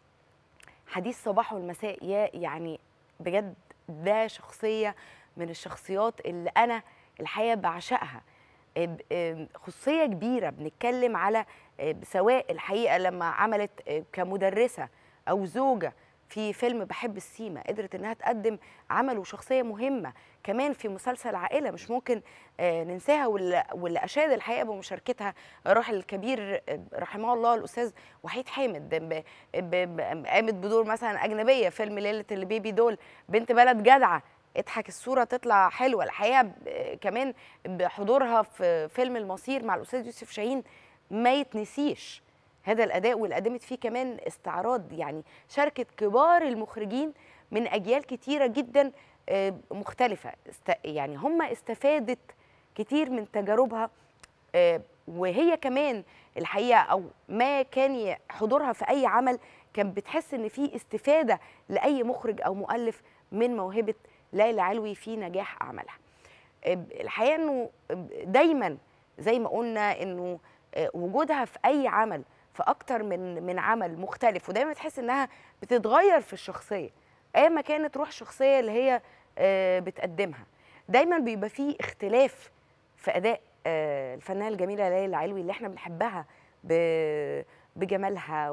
حديث صباح والمساء يا يعني بجد ده شخصيه من الشخصيات اللي انا الحقيقه بعشقها ب- آم، خصوصيه كبيره بنتكلم على آه، سواء الحقيقه لما عملت آه، كمدرسه او زوجه في فيلم بحب السيما قدرت انها تقدم عمل وشخصيه مهمه كمان في مسلسل عائله مش ممكن آه، ننساها واللي واللي اشاد الحقيقه بمشاركتها الراحل الكبير آه، رحمه الله الاستاذ وحيد حامد ب- ب- ب- قامت بدور مثلا اجنبيه فيلم ليله البيبي دول بنت بلد جدعه اضحك الصوره تطلع حلوه الحقيقه ب- كمان بحضورها في فيلم المصير مع الاستاذ يوسف شاهين ما يتنسيش هذا الاداء واللي قدمت فيه كمان استعراض يعني شاركت كبار المخرجين من اجيال كتيره جدا آه، مختلفه است يعني هم استفادت كتير من تجاربها آه، وهي كمان الحقيقه او ما كان ي- حضورها في اي عمل كان بتحس ان في استفاده لاي مخرج او مؤلف من موهبه ليلى علوي في نجاح اعمالها آه، الحقيقه انه دايما زي ما قلنا انه آه، وجودها في اي عمل في اكتر من من عمل مختلف ودايما تحس انها بتتغير في الشخصيه ايا ما كانت روح الشخصيه اللي هي آه، بتقدمها دايما بيبقى فيه اختلاف في اداء آه، الفنانه الجميله ليلى علوي اللي احنا بنحبها ب- بجمالها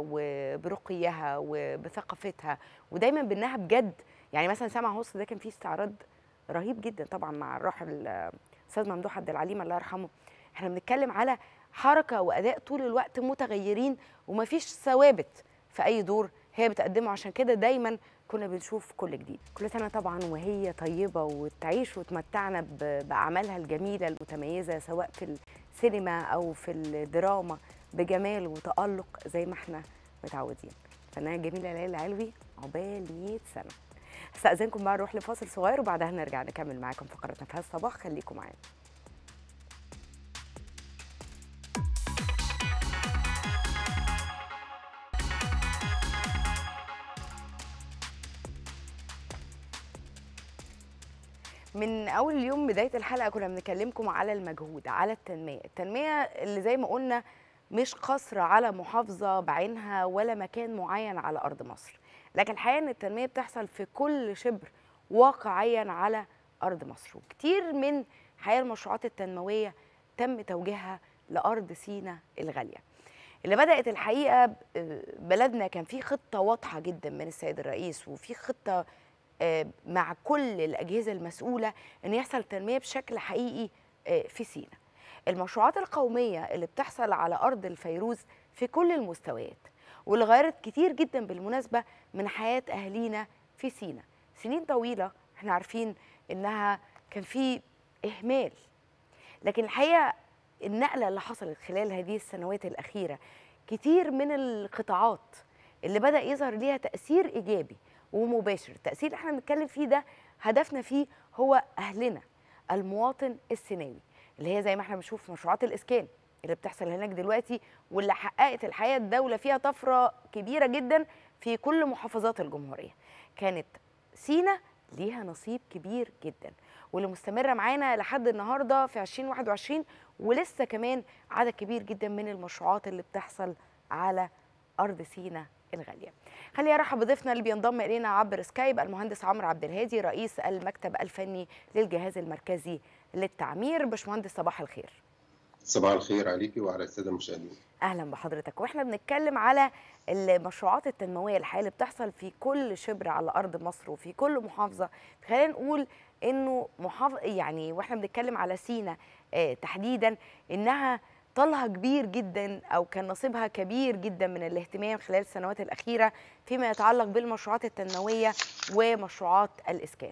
وبرقيها وبثقافتها ودايما بانها بجد يعني مثلا سامع هوس ده كان فيه استعراض رهيب جدا طبعا مع الراحل آه، استاذ ممدوح عبد العليم الله يرحمه احنا بنتكلم على حركه واداء طول الوقت متغيرين ومفيش ثوابت في اي دور هي بتقدمه عشان كده دايما كنا بنشوف كل جديد كل سنه طبعا وهي طيبه وتعيش وتمتعنا ب- باعمالها الجميله المتميزه سواء في السينما او في الدراما بجمال وتالق زي ما احنا متعودين الفنانه الجميله ليلى العلوي عقبال 100 سنه استاذنكم بقى نروح لفاصل صغير وبعدها نرجع نكمل معاكم فقرتنا في هذا الصباح خليكم معانا من اول يوم بدايه الحلقه كنا بنكلمكم على المجهود على التنميه التنميه اللي زي ما قلنا مش قصر على محافظه بعينها ولا مكان معين على ارض مصر لكن الحقيقه ان التنميه بتحصل في كل شبر واقعيا على ارض مصر وكتير من حقيقه المشروعات التنمويه تم توجيهها لارض سينا الغاليه اللي بدات الحقيقه ب- بلدنا كان في خطه واضحه جدا من السيد الرئيس وفي خطه آه، مع كل الاجهزه المسؤوله ان يحصل تنميه بشكل حقيقي آه، في سينا المشروعات القوميه اللي بتحصل على ارض الفيروز في كل المستويات واللي غيرت كتير جدا بالمناسبه من حياه اهالينا في سينا سنين طويله احنا عارفين انها كان في اهمال لكن الحقيقه النقله اللي حصلت خلال هذه السنوات الاخيره كتير من القطاعات اللي بدا يظهر ليها تاثير ايجابي ومباشر التاثير اللي احنا بنتكلم فيه ده هدفنا فيه هو اهلنا المواطن السيناوي اللي هي زي ما احنا بنشوف مشروعات الاسكان اللي بتحصل هناك دلوقتي واللي حققت الحقيقه الدوله فيها طفره كبيره جدا في كل محافظات الجمهوريه كانت سينا ليها نصيب كبير جدا واللي مستمره معانا لحد النهارده في 2021 ولسه كمان عدد كبير جدا من المشروعات اللي بتحصل على ارض سينا الغاليه. خليني ارحب بضيفنا اللي بينضم الينا عبر سكايب المهندس عمرو عبد الهادي رئيس المكتب الفني للجهاز المركزي للتعمير باشمهندس صباح الخير. صباح الخير عليكي وعلى الساده المشاهدين اهلا بحضرتك واحنا بنتكلم على المشروعات التنمويه الحقيقيه اللي بتحصل في كل شبر على ارض مصر وفي كل محافظه خلينا نقول انه محافظ يعني واحنا بنتكلم على سينا آه تحديدا انها طالها كبير جدا او كان نصيبها كبير جدا من الاهتمام خلال السنوات الاخيره فيما يتعلق بالمشروعات التنمويه ومشروعات الاسكان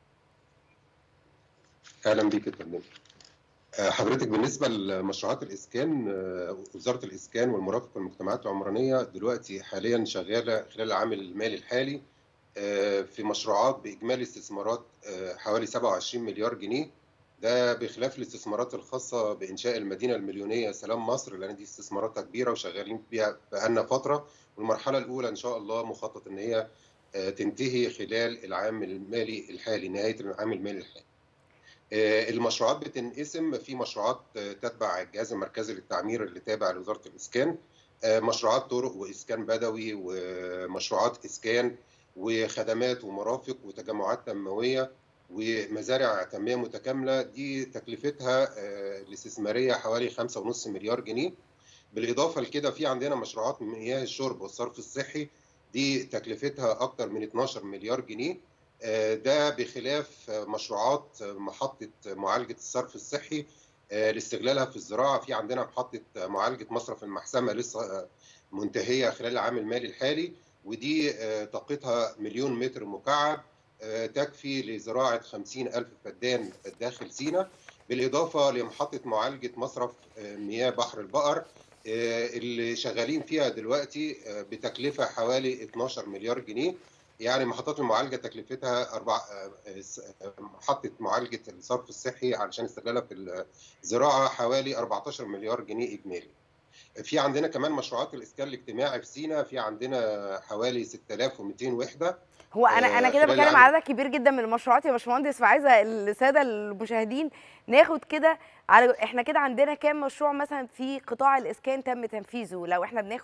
اهلا بيك يا فندم آه، حضرتك بالنسبه لمشروعات الاسكان آه، وزاره الاسكان والمرافق والمجتمعات العمرانيه دلوقتي حاليا شغاله خلال العام المالي الحالي آه، في مشروعات باجمالي استثمارات آه، حوالي 27 مليار جنيه ده بخلاف الاستثمارات الخاصه بانشاء المدينه المليونيه سلام مصر لان دي استثماراتها كبيره وشغالين بيها بقالنا فتره والمرحله الاولى ان شاء الله مخطط ان هي آه، تنتهي خلال العام المالي الحالي نهايه العام المالي الحالي آه، المشروعات بتنقسم في مشروعات آه، تتبع الجهاز المركزي للتعمير اللي تابع لوزاره الاسكان آه، مشروعات طرق واسكان بدوي ومشروعات اسكان وخدمات ومرافق وتجمعات تنمويه ومزارع تنميه متكامله دي تكلفتها آه، الاستثماريه حوالي 5.5 مليار جنيه بالاضافه لكده في عندنا مشروعات مياه الشرب والصرف الصحي دي تكلفتها اكتر من 12 مليار جنيه آه، ده بخلاف آه، مشروعات آه، محطة معالجة الصرف الصحي آه، لاستغلالها في الزراعة في عندنا محطة آه، معالجة مصرف المحسمة لسه آه، منتهية خلال العام المالي الحالي ودي آه، طاقتها مليون متر مكعب آه، تكفي لزراعة 50 ألف فدان داخل سينا بالإضافة لمحطة معالجة مصرف آه، مياه بحر البقر آه، اللي شغالين فيها دلوقتي آه، بتكلفة حوالي 12 مليار جنيه يعني محطات المعالجه تكلفتها اربع محطه معالجه الصرف الصحي علشان استغلالها في الزراعه حوالي 14 مليار جنيه اجمالي. في عندنا كمان مشروعات الاسكان الاجتماعي في سينا في عندنا حوالي 6200 وحده هو انا انا آه، كده خلال بتكلم العام. على عدد كبير جدا من المشروعات يا باشمهندس فعايزه الساده المشاهدين ناخد كده على احنا كده عندنا كام مشروع مثلا في قطاع الاسكان تم تنفيذه لو احنا بناخد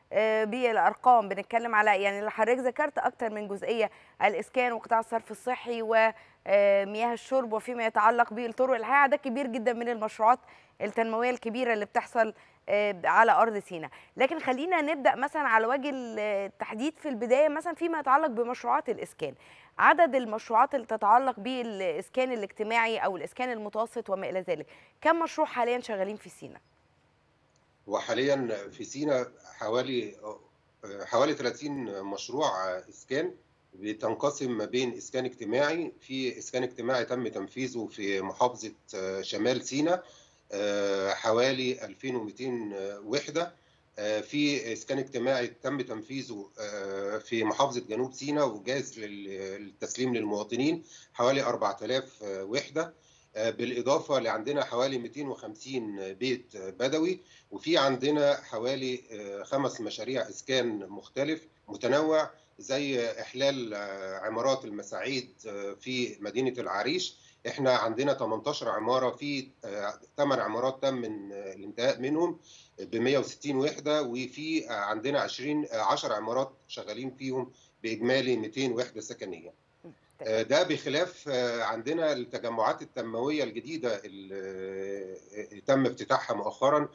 آه، بالارقام بنتكلم على يعني اللي حضرتك ذكرت اكتر من جزئيه الاسكان وقطاع الصرف الصحي ومياه الشرب وفيما يتعلق بالطرق الحقيقه عدد كبير جدا من المشروعات التنمويه الكبيره اللي بتحصل آه، على ارض سيناء لكن خلينا نبدا مثلا على وجه التحديد في البدايه مثلا فيما يتعلق بمشروعات الاسكان عدد المشروعات اللي تتعلق بالاسكان الاجتماعي او الاسكان المتوسط وما الى ذلك كم مشروع حاليا شغالين في سيناء وحاليا في سينا حوالي حوالي 30 مشروع اسكان بتنقسم ما بين اسكان اجتماعي في اسكان اجتماعي تم تنفيذه في محافظه شمال سيناء حوالي 2200 وحده في اسكان اجتماعي تم تنفيذه في محافظه جنوب سيناء وجاهز للتسليم للمواطنين حوالي 4000 وحده بالاضافه لعندنا حوالي 250 بيت بدوي وفي عندنا حوالي خمس مشاريع اسكان مختلف متنوع زي احلال عمارات المساعيد في مدينه العريش احنا عندنا 18 عماره في 8 عمارات تم من الانتهاء منهم ب 160 وحده وفي عندنا 20 10 عمارات شغالين فيهم باجمالي 200 وحده سكنيه ده بخلاف عندنا التجمعات التنمويه الجديده اللي تم افتتاحها مؤخرا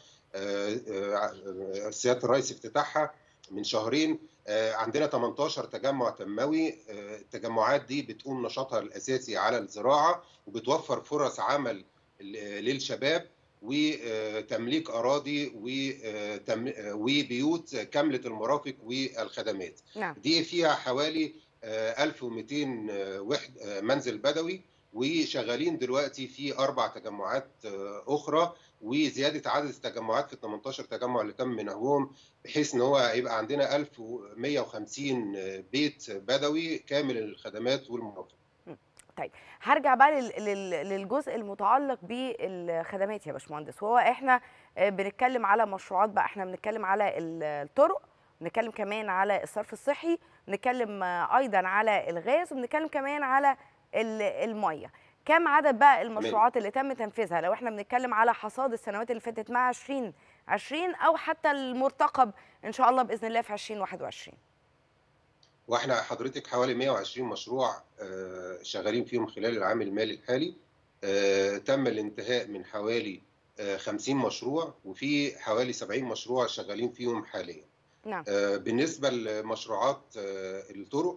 سياده الرئيس افتتاحها من شهرين عندنا 18 تجمع تنموي التجمعات دي بتقوم نشاطها الاساسي على الزراعه وبتوفر فرص عمل للشباب وتمليك اراضي وبيوت كامله المرافق والخدمات نعم. دي فيها حوالي 1200 وحده منزل بدوي وشغالين دلوقتي في اربع تجمعات اخرى وزياده عدد التجمعات في ال 18 تجمع اللي تم نهوهم بحيث ان هو يبقى عندنا 1150 بيت بدوي كامل الخدمات والمرافق. طيب هرجع بقى للجزء المتعلق بالخدمات يا باشمهندس وهو احنا بنتكلم على مشروعات بقى احنا بنتكلم على الطرق بنتكلم كمان على الصرف الصحي بنتكلم ايضا على الغاز وبنتكلم كمان على الميه كم عدد بقى المشروعات اللي تم تنفيذها لو احنا بنتكلم على حصاد السنوات اللي فاتت مع 2020 او حتى المرتقب ان شاء الله باذن الله في 2021 واحنا حضرتك حوالي 120 مشروع شغالين فيهم خلال العام المالي الحالي تم الانتهاء من حوالي 50 مشروع وفي حوالي 70 مشروع شغالين فيهم حاليا نعم. بالنسبه لمشروعات الطرق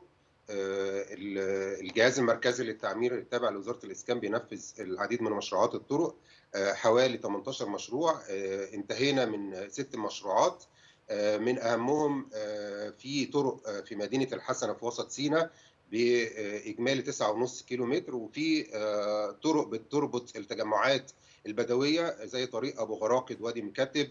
الجهاز المركزي للتعمير التابع لوزاره الاسكان بينفذ العديد من مشروعات الطرق حوالي 18 مشروع انتهينا من ست مشروعات من اهمهم في طرق في مدينه الحسنه في وسط سيناء باجمالي 9.5 كيلو متر وفي طرق بتربط التجمعات البدويه زي طريق ابو غراقد وادي مكتب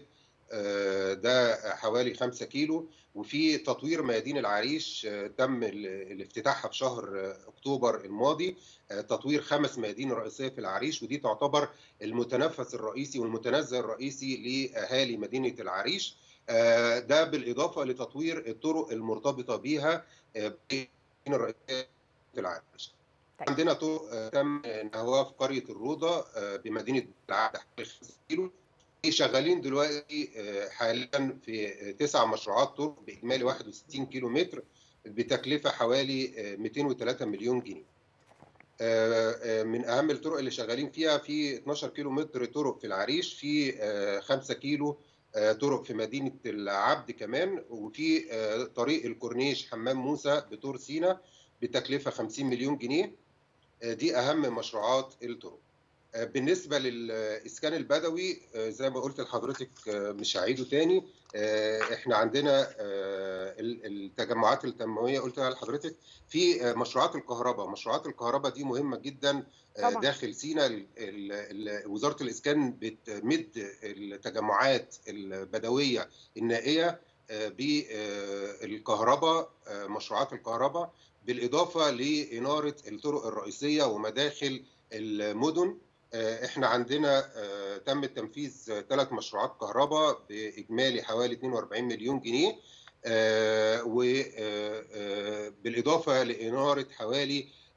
ده حوالي 5 كيلو وفي تطوير ميادين العريش تم الافتتاحها في شهر اكتوبر الماضي تطوير خمس ميادين رئيسيه في العريش ودي تعتبر المتنفس الرئيسي والمتنزه الرئيسي لاهالي مدينه العريش ده بالاضافه لتطوير الطرق المرتبطه بيها الرئيسيه في العريش عندنا طرق تم نهوها في قريه الروضه بمدينه العريش حوالي 5 كيلو شغالين دلوقتي حاليا في تسع مشروعات طرق باجمالي 61 كيلو متر بتكلفه حوالي 203 مليون جنيه. من اهم الطرق اللي شغالين فيها في 12 كيلو متر طرق في العريش في 5 كيلو طرق في مدينه العبد كمان وفي طريق الكورنيش حمام موسى بطور سينا بتكلفه 50 مليون جنيه دي اهم مشروعات الطرق. بالنسبه للاسكان البدوي زي ما قلت لحضرتك مش هعيده تاني احنا عندنا التجمعات التنمويه قلتها لحضرتك في مشروعات الكهرباء مشروعات الكهرباء دي مهمه جدا طبعا. داخل سينا وزاره الاسكان بتمد التجمعات البدويه النائيه بالكهرباء مشروعات الكهرباء بالاضافه لاناره الطرق الرئيسيه ومداخل المدن احنا عندنا تم تنفيذ ثلاث مشروعات كهرباء باجمالي حوالي 42 مليون جنيه وبالاضافه لاناره حوالي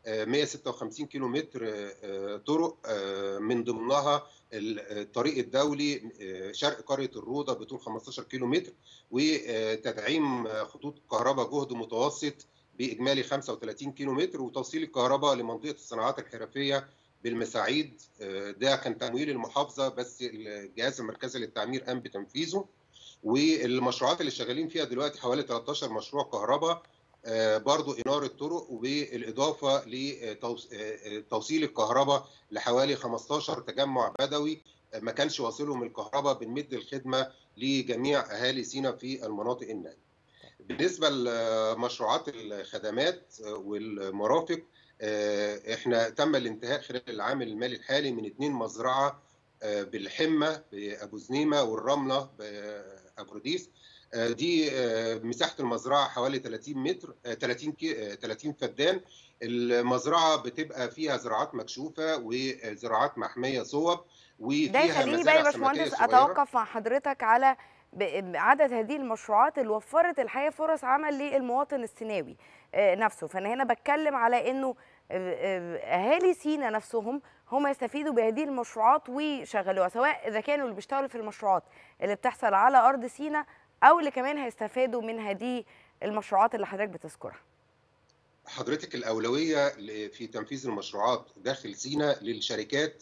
آه، 156 كيلو متر آه، طرق آه، من ضمنها الطريق الدولي آه، شرق قرية الروضة بطول 15 كيلو متر وتدعيم خطوط كهرباء جهد متوسط بإجمالي 35 كيلو متر وتوصيل الكهرباء لمنطقة الصناعات الحرفية بالمساعيد آه، ده كان تمويل المحافظة بس الجهاز المركزي للتعمير قام بتنفيذه والمشروعات اللي شغالين فيها دلوقتي حوالي 13 مشروع كهرباء آه، برضو إنارة طرق وبالإضافة لتوصيل الكهرباء لحوالي 15 تجمع بدوي آه، ما كانش واصلهم الكهرباء بنمد الخدمة لجميع أهالي سينا في المناطق النائية بالنسبة لمشروعات الخدمات آه، والمرافق آه، احنا تم الانتهاء خلال العام المالي الحالي من اثنين مزرعة آه، بالحمة بأبو زنيمة والرملة بأبو رديس آه، دي آه، مساحة المزرعة حوالي 30 متر آه، 30 كي- آه، 30 فدان المزرعة بتبقى فيها زراعات مكشوفة وزراعات محمية صوب ده وفيها يخليني بقى يا مزارع سمكية باشمهندس صغيرة اتوقف مع حضرتك على ب- عدد هذه المشروعات اللي وفرت الحقيقه فرص عمل للمواطن السيناوي آه، نفسه فانا هنا بتكلم على انه آه، آه، اهالي سينا نفسهم هم يستفيدوا بهذه المشروعات ويشغلوها سواء اذا كانوا اللي بيشتغلوا في المشروعات اللي بتحصل على ارض سينا او اللي كمان هيستفادوا من هذه المشروعات اللي حضرتك بتذكرها حضرتك الأولوية ل- في تنفيذ المشروعات داخل سينا للشركات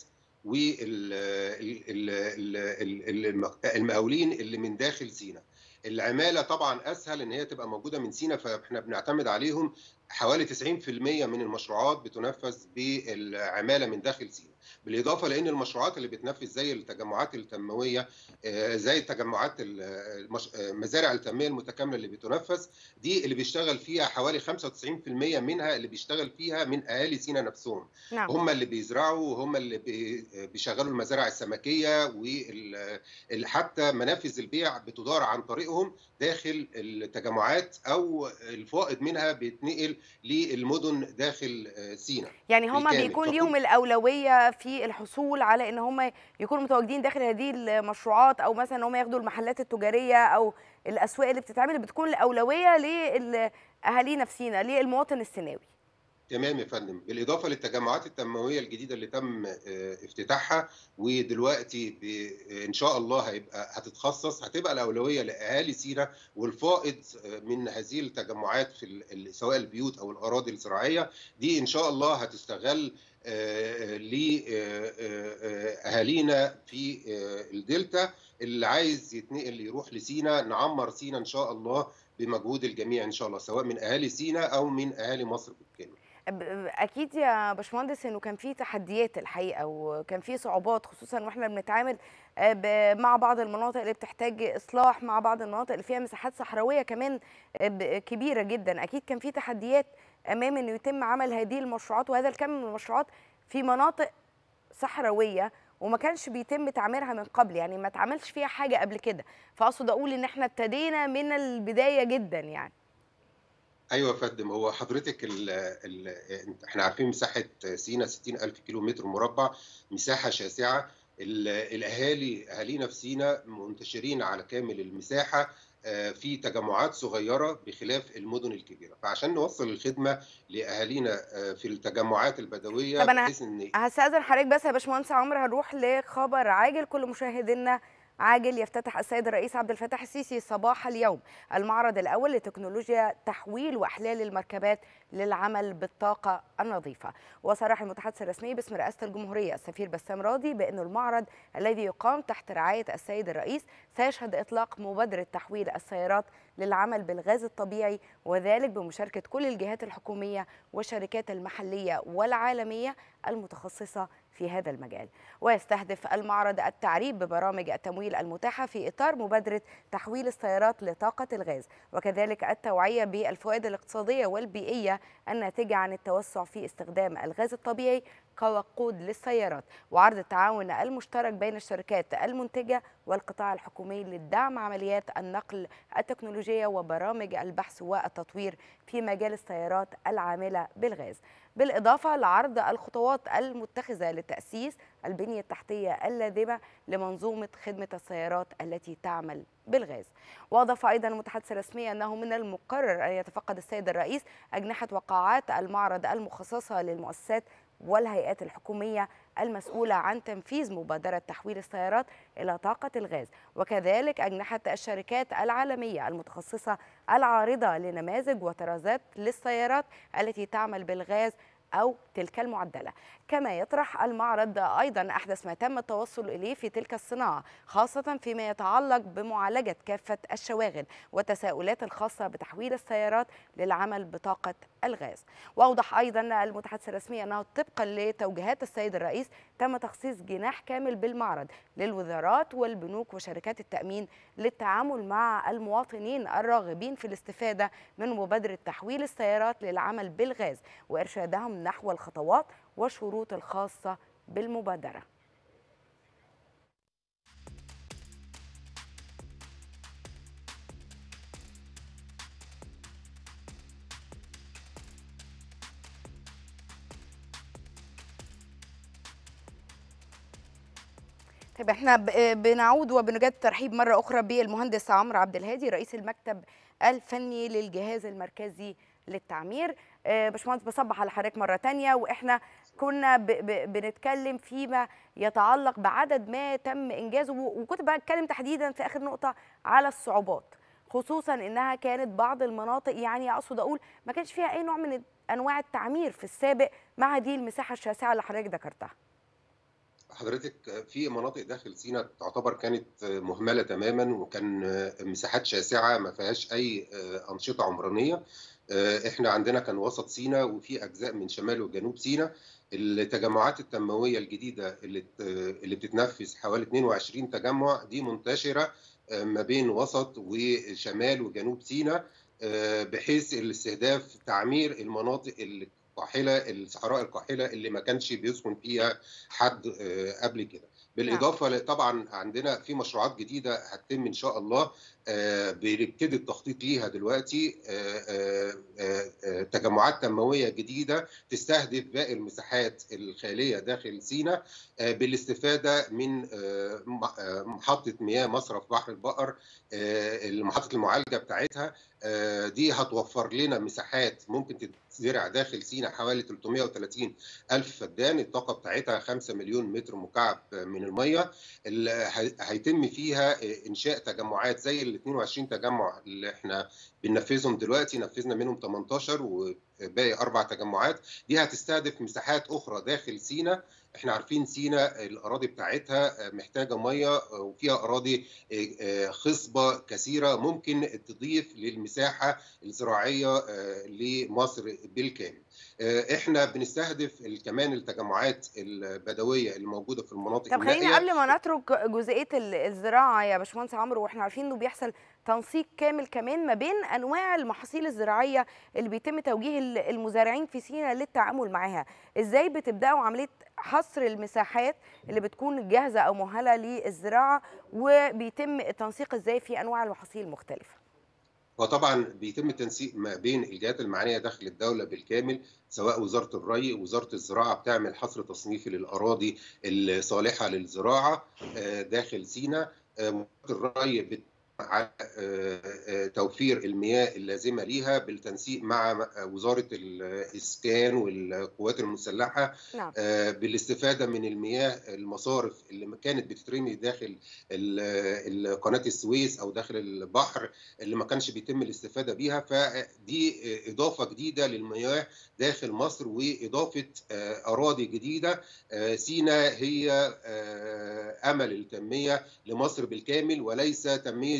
والمقاولين اللي من داخل سينا العمالة طبعا أسهل إن هي تبقى موجودة من سينا فإحنا بنعتمد عليهم حوالي 90% من المشروعات بتنفذ بالعمالة من داخل سينا بالإضافة لأن المشروعات اللي بتنفذ زي التجمعات التنموية آه، زي التجمعات ال- المش- آه، مزارع التنمية المتكاملة اللي بتنفذ دي اللي بيشتغل فيها حوالي 95% منها اللي بيشتغل فيها من اهالي سينا نفسهم نعم هم اللي بيزرعوا وهم اللي بي- بيشغلوا المزارع السمكيه وحتى منافذ البيع بتدار عن طريقهم داخل التجمعات او الفائض منها بيتنقل للمدن داخل آه، سينا يعني هم بالكامل. بيكون فكل- ليهم الأولوية في الحصول على إن هم يكونوا متواجدين داخل هذه المشروعات أو مثلا إن هم ياخدوا المحلات التجارية أو الأسواق اللي بتتعمل بتكون الأولوية لأهالينا في سينا للمواطن السيناوي تمام يا فندم بالاضافه للتجمعات التنمويه الجديده اللي تم آه، افتتاحها ودلوقتي ب- ان شاء الله هيبقى هتتخصص هتبقى الاولويه لاهالي سينا والفائض آه، من هذه التجمعات في ال- ال- سواء البيوت او الاراضي الزراعيه دي ان شاء الله هتستغل لاهالينا في آه، الدلتا اللي عايز يتنقل يروح لسينا نعمر سينا ان شاء الله بمجهود الجميع ان شاء الله سواء من اهالي سينا او من اهالي مصر بالكامل ب- اكيد يا باشمهندس انه كان في تحديات الحقيقه وكان في صعوبات خصوصا واحنا بنتعامل آه، ب- مع بعض المناطق اللي بتحتاج اصلاح مع بعض المناطق اللي فيها مساحات صحراويه كمان آه، ب- كبيره جدا اكيد كان في تحديات امام انه يتم عمل هذه المشروعات وهذا الكم من المشروعات في مناطق صحراويه وما كانش بيتم تعميرها من قبل يعني ما اتعملش فيها حاجه قبل كده فاقصد اقول ان احنا ابتدينا من البدايه جدا يعني ايوه يا فندم هو حضرتك ال ال احنا عارفين مساحه سينا 60000 كيلو متر مربع مساحه شاسعه ال- الاهالي اهالينا في سينا منتشرين على كامل المساحه آه، في تجمعات صغيره بخلاف المدن الكبيره فعشان نوصل الخدمه لاهالينا آه، في التجمعات البدويه طب أنا بحيث ان هستأذن حضرتك بس يا باشمهندس عمرو هنروح لخبر عاجل كل مشاهدينا عاجل يفتتح السيد الرئيس عبد الفتاح السيسي صباح اليوم المعرض الأول لتكنولوجيا تحويل وإحلال المركبات للعمل بالطاقة النظيفة وصرح المتحدث الرسمي باسم رئاسة الجمهورية السفير بسام راضي بأن المعرض الذي يقام تحت رعاية السيد الرئيس سيشهد إطلاق مبادرة تحويل السيارات للعمل بالغاز الطبيعي وذلك بمشاركة كل الجهات الحكومية والشركات المحلية والعالمية المتخصصة في هذا المجال ويستهدف المعرض التعريب ببرامج التمويل المتاحة في إطار مبادرة تحويل السيارات لطاقة الغاز وكذلك التوعية بالفوائد الاقتصادية والبيئية الناتجة عن التوسع في استخدام الغاز الطبيعي كوقود للسيارات وعرض التعاون المشترك بين الشركات المنتجة والقطاع الحكومي للدعم عمليات النقل التكنولوجية وبرامج البحث والتطوير في مجال السيارات العاملة بالغاز بالإضافة لعرض الخطوات المتخذة لتأسيس البنية التحتية اللازمة لمنظومة خدمة السيارات التي تعمل بالغاز وأضاف أيضا المتحدث الرسمي أنه من المقرر أن يتفقد السيد الرئيس أجنحة وقاعات المعرض المخصصة للمؤسسات والهيئات الحكومية المسؤولة عن تنفيذ مبادرة تحويل السيارات إلى طاقة الغاز وكذلك أجنحة الشركات العالمية المتخصصة العارضة لنماذج وطرازات للسيارات التي تعمل بالغاز أو تلك المعدلة كما يطرح المعرض أيضا أحدث ما تم التوصل إليه في تلك الصناعة خاصة فيما يتعلق بمعالجة كافة الشواغل والتساؤلات الخاصة بتحويل السيارات للعمل بطاقة الغاز وأوضح أيضا المتحدث الرسمي أنه طبقا لتوجيهات السيد الرئيس تم تخصيص جناح كامل بالمعرض للوزارات والبنوك وشركات التأمين للتعامل مع المواطنين الراغبين في الاستفادة من مبادرة تحويل السيارات للعمل بالغاز وإرشادهم نحو الخطوات والشروط الخاصة بالمبادرة طيب احنا ب- بنعود وبنجد ترحيب مرة أخرى بالمهندس عمرو عبد الهادي رئيس المكتب الفني للجهاز المركزي للتعمير آه، باشمهندس بصبح على حضرتك مرة تانية وإحنا كنا ب ب بنتكلم فيما يتعلق بعدد ما تم إنجازه و- وكنت بتكلم تحديدا في آخر نقطة على الصعوبات خصوصا إنها كانت بعض المناطق يعني أقصد أقول ما كانش فيها أي نوع من أنواع التعمير في السابق مع هذه المساحة الشاسعة اللي حضرتك ذكرتها حضرتك في مناطق داخل سيناء تعتبر كانت مهمله تماما وكان مساحات شاسعه ما فيهاش اي انشطه عمرانيه احنا عندنا كان وسط سيناء وفي اجزاء من شمال وجنوب سيناء التجمعات التنمويه الجديده اللي اللي بتتنفذ حوالي 22 تجمع دي منتشره ما بين وسط وشمال وجنوب سيناء بحيث الاستهداف تعمير المناطق اللي القاحله الصحراء القاحله اللي ما كانش بيسكن فيها حد قبل كده بالاضافه طبعا عندنا في مشروعات جديده هتتم ان شاء الله بنبتدي التخطيط ليها دلوقتي تجمعات تنمويه جديده تستهدف باقي المساحات الخاليه داخل سيناء بالاستفاده من محطه مياه مصرف بحر البقر محطه المعالجه بتاعتها دي هتوفر لنا مساحات ممكن تتزرع داخل سيناء حوالي 330 ألف فدان الطاقة بتاعتها 5 مليون متر مكعب من المية هيتم فيها إنشاء تجمعات زي ال 22 تجمع اللي احنا بننفذهم دلوقتي نفذنا منهم 18 وباقي أربع تجمعات دي هتستهدف مساحات أخرى داخل سيناء احنا عارفين سيناء الاراضي بتاعتها محتاجه ميه وفيها اراضي خصبه كثيره ممكن تضيف للمساحه الزراعيه لمصر بالكامل. احنا بنستهدف كمان التجمعات البدويه اللي موجوده في المناطق طب خلينا قبل ما نترك جزئيه الزراعه يا باشمهندس عمرو واحنا عارفين انه بيحصل تنسيق كامل كمان ما بين انواع المحاصيل الزراعيه اللي بيتم توجيه المزارعين في سيناء للتعامل معاها ازاي بتبداوا عمليه حصر المساحات اللي بتكون جاهزه او مؤهله للزراعه وبيتم التنسيق ازاي في انواع المحاصيل المختلفه وطبعا بيتم التنسيق ما بين الجهات المعنيه داخل الدوله بالكامل سواء وزاره الري وزاره الزراعه بتعمل حصر تصنيفي للاراضي الصالحه للزراعه داخل سيناء وزاره الري على توفير المياه اللازمه ليها بالتنسيق مع وزاره الاسكان والقوات المسلحه نعم. بالاستفاده من المياه المصارف اللي كانت بتترمي داخل قناه السويس او داخل البحر اللي ما كانش بيتم الاستفاده بيها فدي اضافه جديده للمياه داخل مصر واضافه اراضي جديده سينا هي امل التنميه لمصر بالكامل وليس تنميه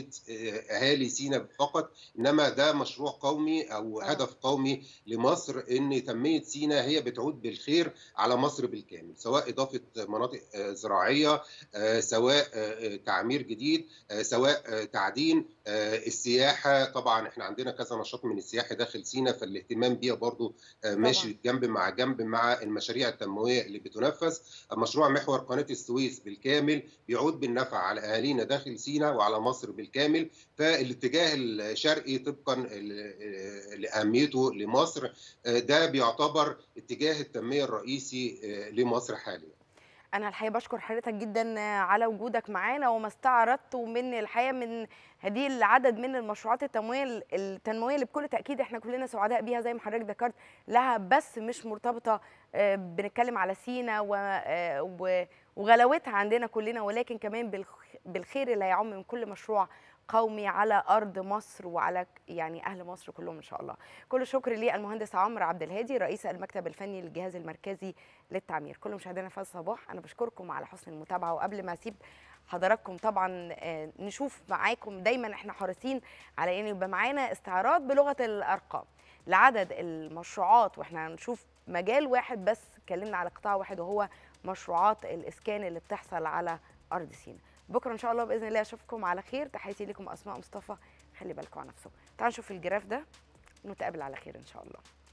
تنميه اهالي سينا فقط انما ده مشروع قومي او آه. هدف قومي لمصر ان تنميه سينا هي بتعود بالخير على مصر بالكامل سواء اضافه مناطق آه، زراعيه آه، سواء آه، تعمير جديد آه، سواء آه، تعدين آه، السياحه طبعا احنا عندنا كذا نشاط من السياحه داخل سينا فالاهتمام بيها برضو آه، ماشي جنب مع جنب مع المشاريع التنمويه اللي بتنفذ مشروع محور قناه السويس بالكامل بيعود بالنفع على اهالينا داخل سينا وعلى مصر بالكامل فالاتجاه الشرقي طبقا ل- لاهميته لمصر آه، ده بيعتبر اتجاه التنميه الرئيسي آه، لمصر حاليا انا الحقيقه بشكر حضرتك جدا على وجودك معانا وما استعرضته من الحقيقه من هذه العدد من المشروعات التنمويه التنمويه اللي بكل تاكيد احنا كلنا سعداء بيها زي ما حضرتك ذكرت لها بس مش مرتبطه آه، بنتكلم على سينا و- آه، و- وغلاوتها عندنا كلنا ولكن كمان بالخ- بالخير اللي هيعم من كل مشروع قومي على ارض مصر وعلى يعني اهل مصر كلهم ان شاء الله كل الشكر للمهندس عمرو عبد الهادي رئيس المكتب الفني للجهاز المركزي للتعمير كل مشاهدينا في الصباح انا بشكركم على حسن المتابعه وقبل ما اسيب حضراتكم طبعا آه، نشوف معاكم دايما احنا حريصين على ان يبقى معانا استعراض بلغه الارقام لعدد المشروعات واحنا هنشوف مجال واحد بس اتكلمنا على قطاع واحد وهو مشروعات الاسكان اللي بتحصل على ارض سيناء بكره ان شاء الله باذن الله اشوفكم على خير تحياتي لكم اسماء مصطفى خلي بالكم على نفسكم تعالوا نشوف الجراف ده ونتقابل على خير ان شاء الله